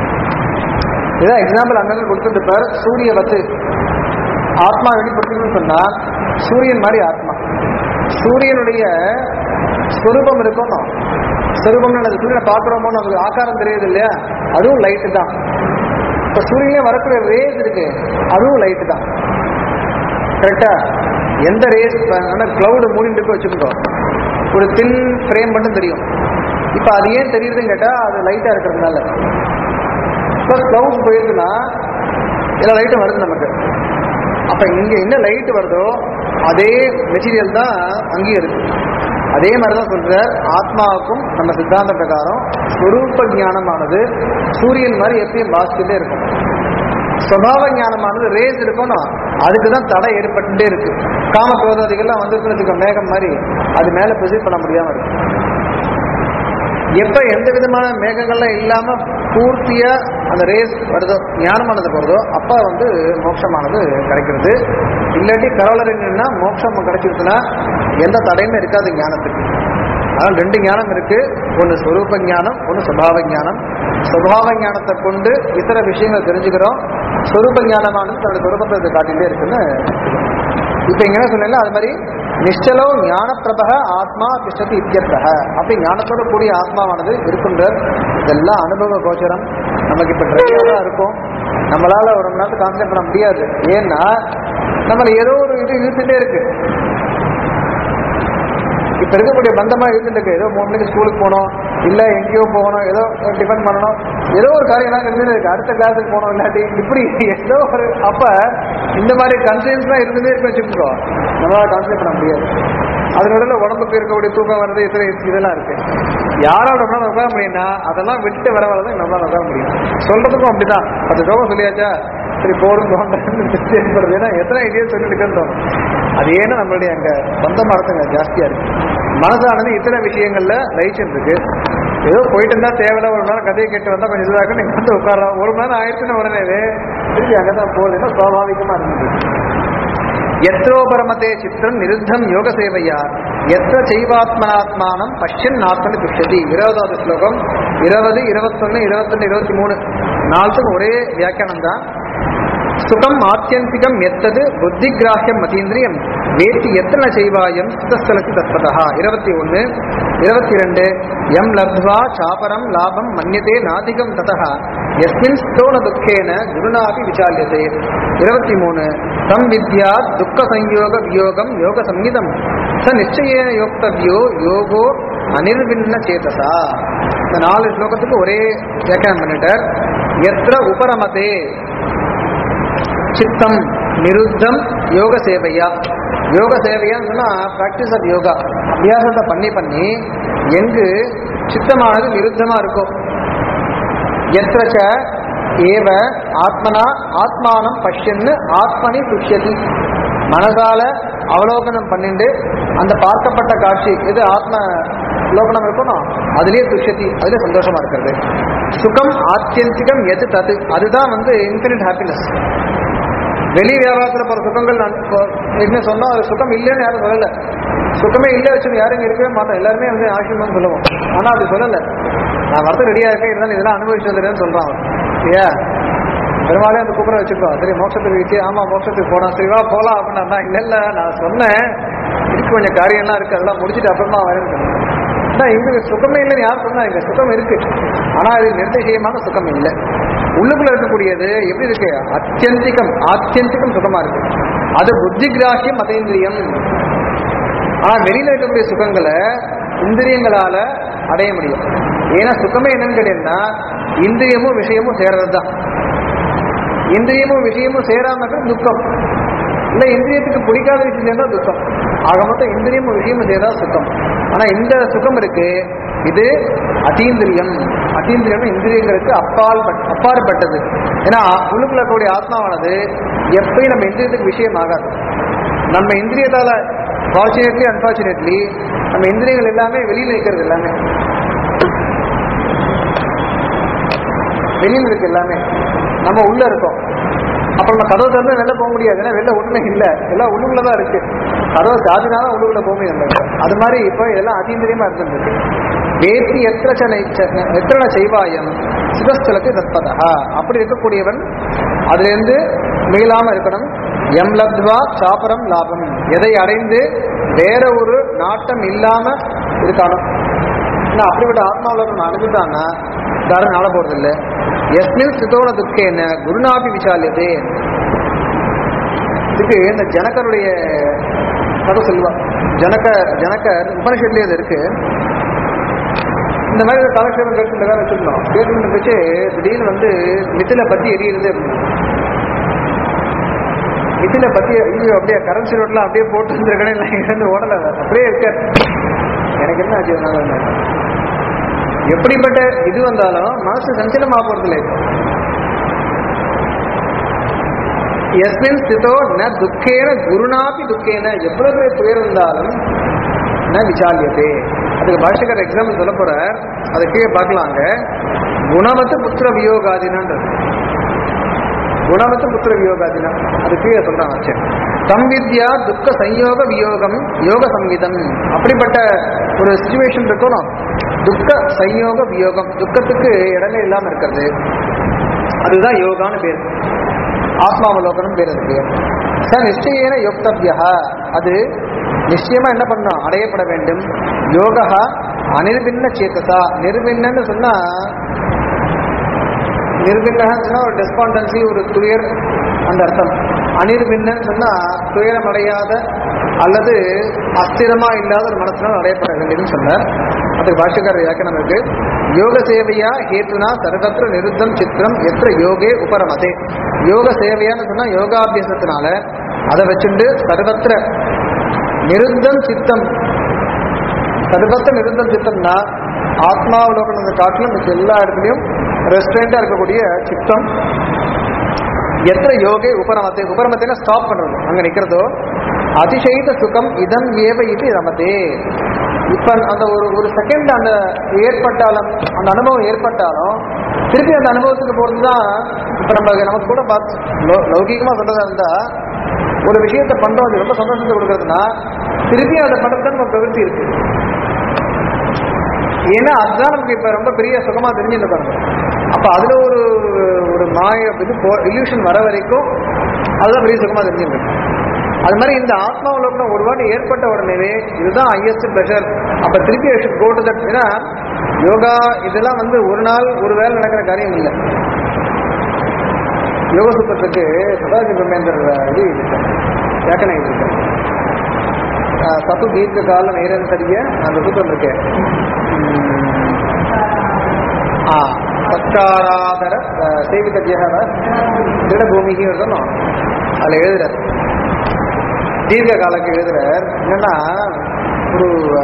இதான் எக்ஸாம்பிள் அண்ணன் கொடுத்துருப்பார் சூரியவத்து ஆத்மா வெளிப்படுத்தணும்னு சொன்னா சூரியன் மாதிரி ஆத்மா சூரியனுடைய ஸ்வரூபம் இருக்கணும் ஸ்வரூபம்னு அந்த சூரியனை பார்க்குறோமோ நமக்கு ஆகாரம் தெரியுது இல்லையா அதுவும் லைட்டு தான் இப்போ சூரியனே வரக்கூடிய ரேஸ் இருக்கு அதுவும் லைட்டு தான் கரெக்டா எந்த ரேஸ் ஆனால் கிளவுடு மூடிட்டு இருக்க வச்சுக்கோ ஒரு தின் ஃப்ரேம் மட்டும் தெரியும் இப்போ அது ஏன் தெரியுதுன்னு கேட்டால் அது லைட்டாக இருக்கிறதுனால இப்போ கிளவுட்ஸ் போயிருக்குன்னா எல்லா லைட்டும் வருது நமக்கு அப்போ இங்கே என்ன லைட் வருதோ அதே மெட்டீரியல் தான் அங்கேயும் இருக்கு அதே மாதிரிதான் சொல்றார் ஆத்மாவுக்கும் நம்ம சித்தாந்த பிரகாரம் ஸ்வரூப ஞானமானது சூரியன் மாதிரி எப்பயும் பாசிக்கிட்டே இருக்கும் சுபாவ ஞானமானது ரேஸ் இருக்கணும் அதுக்கு தான் தடை ஏற்பட்டுட்டே இருக்கு காம குரோதாதிகள்லாம் வந்துருக்குன்னு வச்சுக்கோ மேகம் மாதிரி அது மேல ப்ரொசீட் பண்ண முடியாம இருக்கு எப்ப எந்த விதமான மேகங்கள்லாம் இல்லாம பூர்த்தியா அந்த ரேஸ் வருதோ ஞானமானது வருதோ அப்ப வந்து மோட்சமானது கிடைக்கிறது இல்லாட்டி கரோலரிங்கன்னா மோட்சம் கிடைச்சிருச்சுன்னா எந்த தடையுமே இருக்காது ஞானத்துக்கு ஆனால் ரெண்டு ஞானம் இருக்கு ஒன்று ஸ்வரூப ஞானம் ஒன்று சுபாவ ஞானம் சுபாவ ஞானத்தை கொண்டு இத்தர விஷயங்களை தெரிஞ்சுக்கிறோம் ஸ்வரூப ஞானமானது தன்னோட சுரூபத்தை காட்டிகிட்டே இருக்குன்னு இப்ப இங்க என்ன சொன்னேன்ல அது மாதிரி நிஷ்டலோ ஞானப்பிரபக ஆத்மா திஷ்டதி இத்தியர்த்தக அப்படி ஞானத்தோட கூடிய ஆத்மாவானது இருக்கின்ற இதெல்லாம் அனுபவ கோச்சரம் நமக்கு இப்ப ட்ரையாக தான் இருக்கும் நம்மளால ஒரு மணி நேரத்துக்கு கான்சென்ட் பண்ண முடியாது ஏன்னா நம்மள ஏதோ ஒரு இது இழுத்துட்டே இருக்கு இப்ப இருக்கக்கூடிய பந்தமா இருந்துட்டு இருக்கு ஏதோ மூணு மணிக்கு ஸ்கூலுக்கு போகணும் இல்ல எங்கேயோ போகணும் ஏதோ டிஃபன் பண்ணணும் ஏதோ ஒரு காரியம் எல்லாம் இருந்துட்டு இருக்கு அடுத்த கிளாஸுக்கு போகணும் இல்லாட்டி இப்படி ஏதோ ஒரு அப்ப இந்த மாதிரி கன்சைன்ஸ் எல்லாம் இருந்துட்டே இருக்கு வச்சுக்கோ நம்மளால கான்சன்ட்ரேட் பண்ண முடியாது அதனால உடம்புக்கு இருக்கக்கூடிய தூக்கம் வர்றது இத்தனை இதெல்லாம் இருக்கு யாரால நம்மளால உட்கார முடியும்னா அதெல்லாம் விட்டு வர வரதான் நம்மளால உட்கார முடியும் சொல்றதுக்கும் அப்படிதான் பத்து தோகம் சொல்லியாச்சா சரி போரும் தோன்றது ஏற்படுறது ஏன்னா எத்தனை இதே சொல்லிட்டு இருக்குன்னு தோணும் அது ஏன்னா நம்மளுடைய அங்க சொந்த மரத்துங்க ஜாஸ்தியா இருக்கு மனசானது இத்தனை விஷயங்கள்ல லயிச்சுட்டு இருக்கு ஏதோ போயிட்டு இருந்தா தேவையில்ல ஒரு நாள் கதையை கேட்டு வந்தா கொஞ்சம் இதாக நீங்க வந்து உட்காரலாம் ஒரு மணி நேரம் ஆயிடுச்சுன்னு உடனே திருப்பி அங்கதான் போகுதுன்னா சுவாபாவிகமா இருந்தது எத்ரோபரமதே சித்திரம் நிருத்தம் யோக சேவையா எத்த செய்வாத்மனாத்மானம் பஷ்யன் நாத்தனு துஷ்யதி இருபதாவது ஸ்லோகம் இருபது இருபத்தொன்னு இருபத்தொன்னு இருபத்தி மூணு நாலுக்கும் ஒரே வியாக்கியானம் தான் சுகம் ஆத்தியந்திகம் எத்தது புத்திகிராஹ்யம் மதீந்திரியம் வேத்தி எத்தனை செய்வாயம் சித்தஸ்தலத்து தத்பதா இருபத்தி ஒன்று இருபத்தி ரெண்டு எம் லப்த்வா சாபரம் லாபம் மன்யதே நாதிகம் ததா எஸ்மின் ஸ்தோன துக்கேன குருநாபி விசாலியதே இருபத்தி மூணு தம் வித்யா துக்க சம்யோக வியோகம் யோக சம்ஹிதம் ச நிச்சயேன யோக்தவ்யோ யோகோ அனிர்வின்ன சேதசா இந்த நாலு ஸ்லோகத்துக்கு ஒரே வியாக்கியானம் பண்ணிட்டார் எத்திர உபரமதே சித்தம் நிருத்தம் யோக சேவையா யோக சேவையான்னு சொன்னா பிராக்டிஸ் ஆஃப் யோகா அபியாசத்தை பண்ணி பண்ணி எங்கு சித்தமானது நிருத்தமா இருக்கும் எத்திரச்ச ஏவ ஆத்மனா ஆத்மானம் பஷ்யன்னு ஆத்மனி துஷ்யதி மனதால அவலோகனம் பண்ணிண்டு அந்த பார்க்கப்பட்ட காட்சி எது ஆத்ம லோகனம் இருக்கணும் அதுலயே துஷ்யதி அதுலயே சந்தோஷமா இருக்கிறது சுகம் ஆத்தியந்திகம் எது தது அதுதான் வந்து இன்ஃபினிட் ஹாப்பினஸ் வெளி வியாபாரத்தில் போகிற சுகங்கள் நான் இப்போ என்ன சொன்னோம் அது சுகம் இல்லைன்னு யாரும் சொல்லலை சுகமே இல்லை வச்சு யாரும் இங்க இருக்கவே மாட்டோம் எல்லாருமே வந்து ஆசிரியமான்னு சொல்லுவோம் ஆனால் அது சொல்லலை நான் வரது ரெடியாக இருக்கேன் இருந்தாலும் இதெல்லாம் அனுபவிச்சு வந்துடுறேன்னு சொல்கிறான் அவன் இல்லையா பெரும்பாலே அந்த குக்கரை வச்சுக்கோ சரி மோட்சத்துக்கு வச்சு ஆமா மோட்சத்துக்கு போனா சரி வா போலாம் அப்படின்னா இல்ல இல்ல நான் சொன்னேன் இருக்கு கொஞ்சம் காரியம்லாம் இருக்கு அதெல்லாம் முடிச்சுட்டு அப்புறமா வரேன்னு சொன்னேன் அதான் இங்க சுகமே இல்லைன்னு யார் சொன்னா இங்க சுகம் இருக்கு ஆனா அது நிர்திசயமான சுகம் இல்லை உள்ளுக்குள்ள இருக்கக்கூடியது எப்படி இருக்கு அத்தியந்திகம் ஆத்தியந்திகம் சுகமா இருக்கு அது புத்தி கிராஹியம் மதேந்திரியம் ஆனா வெளியில இருக்கக்கூடிய சுகங்களை இந்திரியங்களால அடைய முடியும் ஏன்னா சுகமே என்னன்னு கேட்டீங்கன்னா இந்திரியமும் விஷயமும் சேர்றது தான் இந்திரியமும் விஷயமும் சேராம இருக்கிறது துக்கம் இல்ல இந்திரியத்துக்கு பிடிக்காத விஷயம் சேர்ந்தா துக்கம் ஆக மொத்தம் இந்திரியமும் விஷயமும் சேர்ந்தா சுகம் ஆனா இந்த சுகம் இருக்கு இது அதீந்திரியம் அதீந்திரியம் இந்திரியங்களுக்கு அப்பால் அப்பாற்பட்டது ஏன்னா உள்ளுக்குள்ள கூடிய ஆத்மாவானது எப்பயும் நம்ம இந்திரியத்துக்கு விஷயம் ஆகாது நம்ம இந்திரியத்தால ஃபார்ச்சுனேட்லி அன்பார்ச்சுனேட்லி நம்ம இந்திரியங்கள் எல்லாமே வெளியில இருக்கிறது எல்லாமே வெளியில் இருக்கு எல்லாமே நம்ம உள்ள இருக்கோம் அப்ப நம்ம கதவு திறந்து வெளில போக முடியாது ஏன்னா வெளில ஒண்ணுமே இல்ல எல்லாம் உள்ளுக்குள்ள தான் இருக்கு கதவை சாதினாதான் உள்ளுக்குள்ள போக முடியும் நம்ம. அது மாதிரி இப்ப எல்லாம் அதீந்திரியமா இருந்துருக்கு வேத்தி எத்திரச்சனை எத்திரன செய்வாயம் சிவஸ்தலத்தை தற்பதா அப்படி இருக்கக்கூடியவன் அதுல இருந்து மீளாம இருக்கணும் எம் லப்த்வா சாபரம் லாபம் எதை அடைந்து வேற ஒரு நாட்டம் இல்லாம இருக்கானோ ஏன்னா அப்படிப்பட்ட ஆத்மாவில் நம்ம அடைஞ்சுட்டான்னா யாரும் நாள போறது இல்லை எஸ்மில் சிதோன துக்கேன குருநாபி விசாலியதே இதுக்கு இந்த ஜனகருடைய கதை சொல்லுவா ஜனக ஜனகர் உபனிஷத்துலேயே அது இருக்கு இந்த மாதிரி ஒரு காலக்ஷேபம் கேட்டுருந்தா வச்சிருந்தோம் கேட்டு வச்சு திடீர்னு வந்து மித்தில பத்தி எரியுறது மித்தில பத்தி ஐயோ அப்படியே கரன்சி ரோட்லாம் அப்படியே போட்டு இருந்திருக்கணும் இல்லை இருந்து ஓடல அப்படியே இருக்காரு எனக்கு என்ன ஆச்சு அதனால என்ன? எப்படிப்பட்ட இது வந்தாலும் மனசு சஞ்சலமா போறது இல்லை எஸ்மின் ஸ்திதோ ந துக்கேன குருநாபி துக்கேன எவ்வளவு பெரிய துயர் இருந்தாலும் ந விசாலியதே அதுக்கு பாஷகர் எக்ஸாம்பிள் சொல்ல போற அதை கீழே பார்க்கலாங்க குணவத்து புத்திர வியோகாதினான்றது குணவத்து புத்திர வியோகாதினா அது கீழே சொல்றாங்க சரி தம் வித்யா துக்க சம்யோக வியோகம் யோக சம்விதம் அப்படிப்பட்ட ஒரு சுச்சுவேஷன் இருக்கணும் துக்க சம்யோக வியோகம் துக்கத்துக்கு இடமே இல்லாம இருக்கிறது அதுதான் யோகான்னு பேர் ஆத்மாவலோகனம் பேர் அதுக்கு ச நிச்சயேன யோக்தவ்யா அது நிச்சயமா என்ன பண்ணணும் அடையப்பட வேண்டும் யோகா அனிர்பின்ன சேத்தசா நிர்பின்னு சொன்னா நிர்பின்னன்னு சொன்னா ஒரு டெஸ்பாண்டன்சி ஒரு துயர் அந்த அர்த்தம் அனிர்பின்னு சொன்னா துயரம் அடையாத அல்லது அஸ்திரமா இல்லாத ஒரு மனசினால் அடையப்பட வேண்டியதுன்னு சொன்னார் அதுக்கு பாஷ்யக்கார வியாக்கியானம் இருக்கு யோக சேவையா ஹேத்துனா சர்வத்திர நிருத்தம் சித்திரம் எത്ര யோகே உபரமதே யோக சேவையான்னு சொன்னா யோகாபியாசத்தினால அதை வச்சுண்டு சர்வத்திர நிருத்தம் சித்தம் சர்வத்திர நிருத்தம் சித்தம்னா ஆத்மாவலோகனத்தை காட்டிலும் மிச்ச எல்லா இடத்துலையும் ரெஸ்டாரண்டா இருக்கக்கூடிய சித்தம் எത്ര யோகே உபரமத்தை உபரமத்தைனா ஸ்டாப் பண்றது அங்க நிக்கிறதோ அதிசயித்த சுகம் இதம் ஏவ இது ரமதே இப்ப அந்த ஒரு ஒரு செகண்ட் அந்த ஏற்பட்டாலும் அந்த அனுபவம் ஏற்பட்டாலும் திருப்பி அந்த அனுபவத்துக்கு போறது தான் இப்ப நம்ம நமக்கு கூட பார்த்து லௌ- லௌகிகமா சொல்றதா இருந்தா ஒரு விஷயத்தை பண்றோம் அது ரொம்ப சந்தோஷத்தை கொடுக்கறதுன்னா திருப்பி அதை பண்றது தான் நம்ம பிரவൃத்தி இருக்கு ஏன்னா அதுதான் நமக்கு இப்ப ரொம்ப பெரிய சுகமா தெரிஞ்சுட்டு பாருங்க அப்ப அதுல ஒரு ஒரு மாய இது இல்யூஷன் வர வரைக்கும் அதுதான் பெரிய சுகமா தெரிஞ்சுட்டு அது மாதிரி இந்த ஆத்மாவலோகனம் ஒரு வாட்டி ஏற்பட்ட உடனேவே இதுதான் ஹையஸ்ட் ப்ரெஷர் அப்ப திருப்பி கோ டு தட் ஏன்னா யோகா இதெல்லாம் வந்து ஒரு நாள் ஒரு வேளை நடக்கிற காரியம் இல்லை யோக சூத்திரத்துக்கு சதாஜி பிரம்மேந்தர் இது வியாக்கணம் இருக்கு சத்து தீர்க்க கால நிரந்தரிய அந்த சூத்திரம் இருக்கு ஆ சத்காராதர அஹ், சேவித ஜெகவ திருடபூமிக்கு இருக்கணும் அதில் எழுதுறார் தீர்க்க காலக்கு எழுதுறார் என்னன்னா ஒரு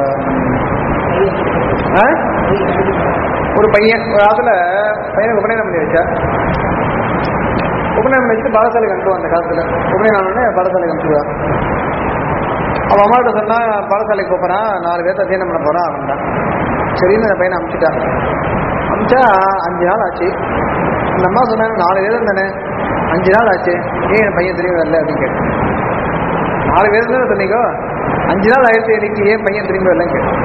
அஹ், ஆ? ஒரு பையன் ஒரு ஆத்துல பையனுக்கு உபநயனம் பண்ணி வச்சா உபநயனம் வச்சு பாடசாலைக்கு அனுப்புவான் அந்த காலத்துல உபநயனம் ஆனோடனே பாடசாலைக்கு அனுப்புவான் அவன் அம்மாட்ட சொன்னா பாடசாலைக்கு போறான் நாலு பேர்த்த அத்தியனம் பண்ண போறான் அவன் தான் சரின்னு அந்த பையனை அனுப்பிச்சிட்டான் அனுப்பிச்சா அஞ்சு நாள் ஆச்சு அந்த அம்மா சொன்னாங்க நாலு வேதம் தானே அஞ்சு நாள் ஆச்சு ஏன் என் பையன் திரும்பி வரல அப்படின்னு கேட்டேன் நாலு வேதம் தானே சொன்னீங்க அஞ்சு நாள் ஆயிடுச்சு எனக்கு ஏன் பையன் திரும்பி வரலன்னு கேட்டேன்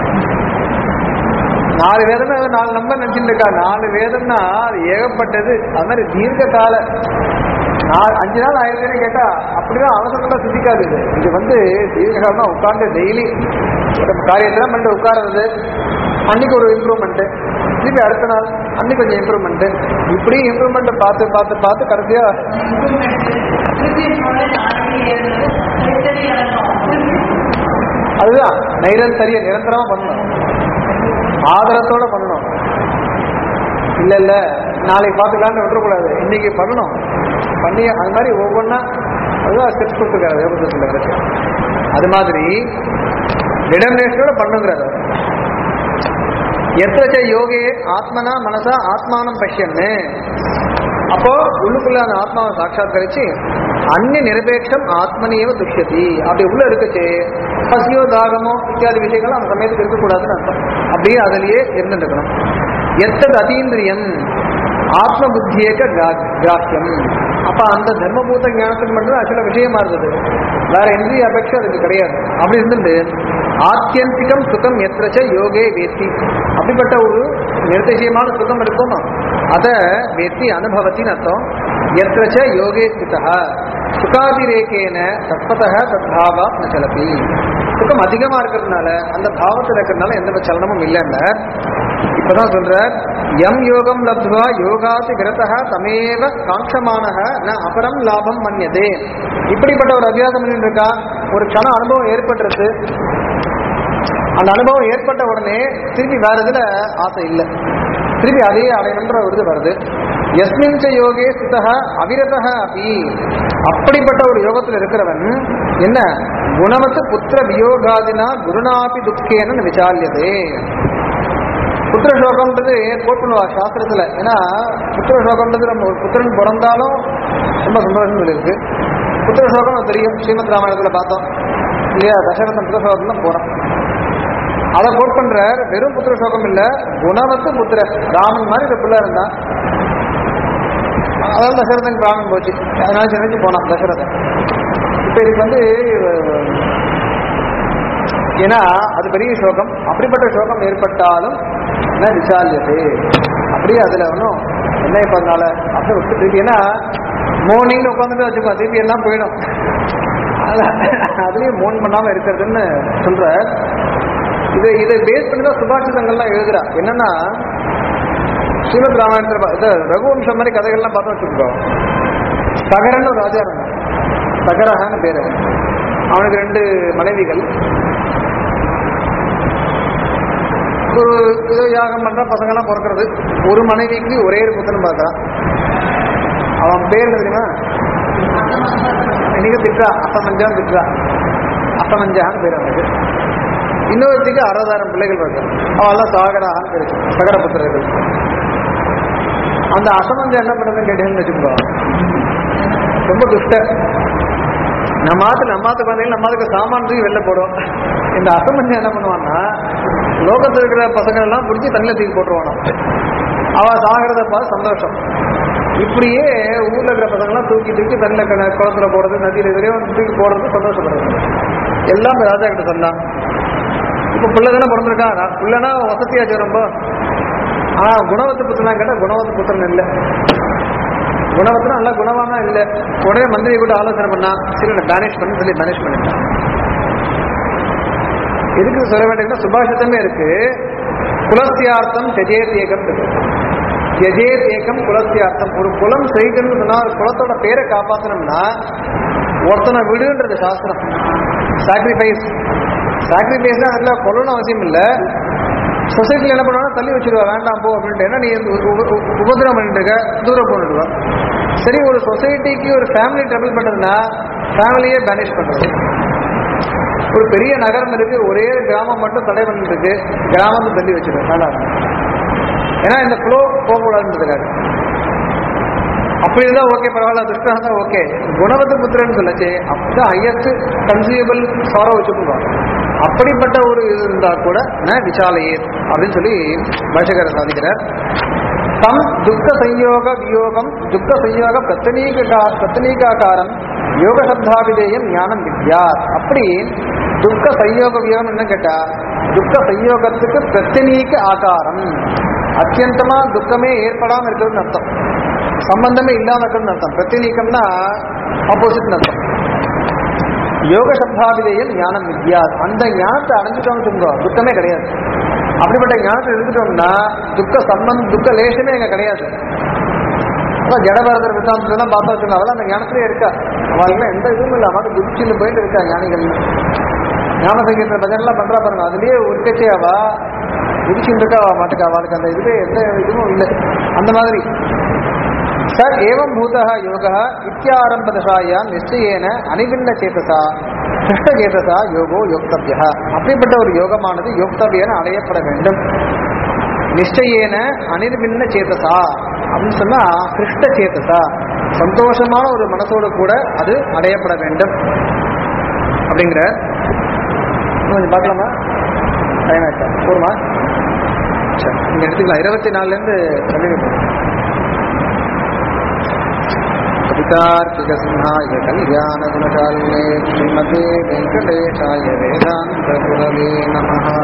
நாலு வேதம் நாலு நம்பர் நினைச்சுட்டு இருக்கா நாலு வேதம்னா அது ஏகப்பட்டது அது மாதிரி தீர்க்க கால நாலு அஞ்சு நாள் ஆயிடுச்சுன்னு கேட்டா அப்படிதான் அவசரம்லாம் சிந்திக்காது இது இது வந்து தீர்க்க காலமா உட்கார்ந்து டெய்லி காரியத்தெல்லாம் பண்ணிட்டு உட்கார்றது அன்னைக்கு ஒரு இம்ப்ரூவ்மெண்ட் திருப்பி அடுத்த நாள் அன்னைக்கு கொஞ்சம் இம்ப்ரூவ்மெண்ட் இப்படி இம்ப்ரூவ்மெண்ட் பார்த்து பார்த்து பார்த்து கடைசியா அதுதான் நைரந்தரிய நிரந்தரமா பண்ணணும் ஆதரத்தோட பண்ணணும் இல்ல இல்ல நாளைக்கு பார்த்துக்கலான்னு விட்டுறக்கூடாது இன்னைக்கு பண்ணணும் பண்ணி அது மாதிரி ஒவ்வொன்றா அதுதான் ஸ்டெப்ஸ் கொடுத்துருக்காரு யோகத்தில் அது மாதிரி டிடர்மினேஷனோட பண்ணுங்கிறது எத்தச்ச யோகே ஆத்மனா மனசா ஆத்மானம் பஷ்யன்னு அப்போ உள்ளுக்குள்ள அந்த ஆத்மாவை சாட்சாத்கரிச்சு அந்நிய நிரபேட்சம் ஆத்மனியவ துஷ்யதி அப்படி உள்ள இருக்குச்சு பசியோ தாகமோ இத்தியாதி விஷயங்கள் அந்த சமயத்துக்கு இருக்கக்கூடாதுன்னு அர்த்தம் அப்படியே அதிலேயே இருந்துருக்கணும் எத்தது அதீந்திரியம் ஆத்ம புத்தியேக்க கிரா- கிராஹ்யம் அப்ப அந்த தர்மபூத ஞானத்துக்கு மட்டும் ஆக்சுவலா விஷயமா இருந்தது வேற எந்த அபேட்சை அதுக்கு கிடையாது அப்படி இருந்துட்டு ஆத்தியந்திகம் சுகம் எத்திரச்ச யோகே வேத்தி அப்படிப்பட்ட ஒரு நிர்திசயமான சுகம் இருக்குமா அத வேத்தி அனுபவத்தின் அர்த்தம் எத்திரச்ச யோகே ஸ்திதா சுகாதிரேகேன தத்பதக தத்பாவா ந சலதி சுகம் அதிகமா இருக்கிறதுனால அந்த பாவத்தில் இருக்கிறதுனால எந்த சலனமும் இல்லைன்னு இப்பதான் சொல்ற எம் யோகம் லப்துவா யோகாதி விரதா தமேவ காட்சமானக ந அபரம் லாபம் மன்யதே இப்படிப்பட்ட ஒரு அபியாசம் பண்ணிட்டு இருக்கா ஒரு க்ஷண அனுபவம் ஏற்பட்டுருது அந்த அனுபவம் ஏற்பட்ட உடனே திருப்பி வேற இதுல ஆசை இல்லை திருப்பி அதையே அடையணுன்ற ஒரு இது வருது எஸ்மின் ச யோகே ஸ்திதா அவிரதா அப்படி அப்படிப்பட்ட ஒரு யோகத்தில் இருக்கிறவன் என்ன குணவத்து புத்திர வியோகாதினா குருநாபி துக்கேன விசாரியதே புத்திர சோகம்ன்றது கோட் பண்ணுவா சாஸ்திரத்துல ஏன்னா புத்திர சோகம்ன்றது நம்ம ஒரு புத்திரன் பிறந்தாலும் ரொம்ப சந்தோஷம் இருக்கு புத்திர சோகம் நமக்கு தெரியும் ஸ்ரீமத் ராமாயணத்துல பார்த்தோம் இல்லையா தசரதன் புத்திர சோகம் தான் போறோம் அதை கோட் பண்ற வெறும் புத்திர சோகம் இல்ல குணவத்து புத்திர ராமன் மாதிரி இந்த பிள்ளை இருந்தா அதாவது தசரதன் பிராணம் போச்சு அதனால நினைச்சு போனான் தசரதன் இப்ப இதுக்கு வந்து ஏன்னா அது பெரிய சோகம் அப்படிப்பட்ட சோகம் ஏற்பட்டாலும் என்ன விசாலியது அப்படியே அதுல ஒன்றும் என்ன இப்ப அதனால அப்படி விட்டு திருப்பி ஏன்னா மோர்னிங்னு உட்காந்துட்டு வச்சுக்கோ திருப்பி எல்லாம் போயிடும் அதனால அதுலயும் மோன் பண்ணாம இருக்கிறதுன்னு சொல்ற இது இதை பேஸ் பண்ணி தான் சுபாஷிதங்கள்லாம் எழுதுறா என்னன்னா ஸ்ரீமத் ராமாயணத்தில் பா- இது ரகுவம்சம் மாதிரி கதைகள்லாம் பார்த்து வச்சுருக்கோ சகரன் ஒரு ராஜா இருந்தான் சகரஹான்னு பேரு அவனுக்கு ரெண்டு மனைவிகள் ஒரு ஏதோ யாகம் பண்ற பசங்கெல்லாம் பிறக்கிறது ஒரு மனைவிக்கு ஒரே ஒரு புத்தன் பார்க்கறான் அவன் பேர் என்ன தெரியுமா இன்னைக்கு திட்டா அசமஞ்சான்னு திட்டா அசமஞ்சான்னு பேர் அவனுக்கு இன்னொருத்திக்கு அறுபதாயிரம் பிள்ளைகள் வருது அவெல்லாம் சாகரான்னு பேரு சகர புத்திரர்கள் அந்த அசமஞ்சம் என்ன பண்ணுறதுன்னு கேட்டீங்கன்னு வச்சுக்கோ ரொம்ப துஷ்ட நம்ம ஆத்து நம்ம ஆத்து குழந்தைகள் நம்ம அதுக்கு சாமான் தூக்கி வெளில போடும் இந்த அசமஞ்சம் என்ன பண்ணுவான்னா லோகத்தில் இருக்கிற பசங்க எல்லாம் பிடிச்சி தண்ணியில் தூக்கி போட்டுருவானோ அவ சாகிறத பார்த்து சந்தோஷம் இப்படியே ஊர்ல இருக்கிற பசங்கெல்லாம் தூக்கி தூக்கி தண்ணியில் கிண- குளத்துல போடுறது நதியில் எதிரே வந்து தூக்கி போடுறது சந்தோஷப்படுறது எல்லாம் போய் ராஜா கிட்ட சொன்னான் இப்ப பிள்ளை தானே பிறந்திருக்கான் நான் பிள்ளைனா வசதியாச்சு ரொம்ப ஆனா குணவத்து புத்திரனா கேட்டா குணவத்து புத்திரன் இல்லை குணவத்துல நல்ல குணவானா இல்லை உடனே மந்திரி கூட ஆலோசனை பண்ணா சரி நான் பேனிஷ் பண்ணு சொல்லி பேனிஷ் பண்ணிட்டான் எதுக்கு சொல்ல வேண்டியதுன்னா சுபாஷிதமே இருக்கு குலஸ்தியார்த்தம் தெஜேத் ஏகம் இருக்கு. தெஜேத் ஏகம் குலஸ்தியார்த்தம் ஒரு குலம் செய்கன்னு சொன்னா ஒரு குலத்தோட பேரை காப்பாத்தணும்னா ஒருத்தனை விடுன்றது சாஸ்திரம் சாக்ரிஃபைஸ் சாக்ரிஃபைஸ்னா அதில் கொல்லணும் அவசியம் இல்லை சொசைட்டியில் என்ன பண்ணுவாங்க தள்ளி வச்சிருவா வேண்டாம் போ அப்படின்ட்டு ஏன்னா நீ உ- உ- உ- உபதிரவம் பண்ணிட்டு இருக்க தூரம் போட்டுடுவா சரி ஒரு சொசைட்டிக்கு ஒரு ஃபேமிலி ட்ரபிள் பண்ணுறதுன்னா ஃபேமிலியே பேனிஷ் பண்ணுறது ஒரு பெரிய நகரம் இருக்கு ஒரே கிராமம் மட்டும் தடை பண்ணிட்டு இருக்கு கிராமத்தை தள்ளி வச்சிருக்கோம் வேண்டாம் ஏன்னா இந்த ஃப்ளோ போகக்கூடாதுன்றதுக்காக அப்படி இருந்தா ஓகே பரவாயில்ல துஷ்டா இருந்தா ஓகே குணவத்து புத்திரன்னு சொல்லச்சு அப்படிதான் ஹையஸ்ட் கன்சியூபிள் சாரோ வச்சுக்கோங்க அப்படிப்பட்ட ஒரு இது இருந்தா கூட ந விசாலையே அப்படின்னு சொல்லி பாஷகர் சாதிக்கிறார் தம் துக்க சம்யோக வியோகம் துக்க சம்யோக பிரத்தனீக பிரத்தனீகாக்காரம் யோக சப்தாபிதேயம் ஞானம் வித்யாத் அப்படி துக்க சம்யோக வியோகம் என்ன கேட்டா துக்க சம்யோகத்துக்கு பிரத்தனீக ஆகாரம் அத்தியந்தமா துக்கமே ஏற்படாம இருக்கிறதுன்னு அர்த்தம் சம்பந்தமே இல்லாம இருக்கிறதுன்னு அர்த்தம் பிரத்தினீக்கம்னா ஆப்போசிட்னு அர்த்தம் யோக சப்தாபிதேயம் ஞானம் வித்யா அந்த ஞானத்தை அடைஞ்சிட்டோம்னு சொல்லுங்க துக்கமே கிடையாது அப்படிப்பட்ட ஞானத்தை எடுத்துட்டோம்னா துக்க சம்பந்தம் துக்க லேசமே எங்க கிடையாது அதான் ஜடபரதர் வித்தாந்தெல்லாம் பார்த்தா வச்சுக்கோங்க அவெல்லாம் அந்த ஞானத்திலே இருக்கா அவளுக்குலாம் எந்த இதுவும் இல்லை அவன் குதிச்சுன்னு போயிட்டு இருக்கா ஞானிகள் ஞான சங்கீத பஜனைலாம் பண்றா பாருங்க அதுலயே உருக்கச்சே அவ குதிச்சுட்டு இருக்கா அவ மாட்டுக்கு அவளுக்கு அந்த இதுவே எந்த இதுவும் இல்லை அந்த மாதிரி ச ஏவம் பூதः யோகः இத்தியாரம்பதசாயாம் நிச்சயேன அனிபின்ன சேதசா கிருஷ்ண சேதசா யோகோ யோக்தவ்யா அப்படிப்பட்ட ஒரு யோகமானது யோக்தவ்யன அடையப்பட வேண்டும் நிச்சயேன அனிர்பின்ன சேதசா அப்படின்னு சொன்னா கிருஷ்ண சேதசா சந்தோஷமான ஒரு மனசோடு கூட அது அடையப்பட வேண்டும் அப்படிங்கிற கொஞ்சம் பார்க்கலாமா டைம் ஆயிட்டா போருமா சரி இங்க எடுத்துக்கலாம் இருபத்தி நாலுலேருந்து கண்டினியூ பண்ணுவோம் कवितार्किकसिंहाय कल्याणगुणशालिने श्रीमते वेङ्कटेशाय वेदान्तगुरवे नमः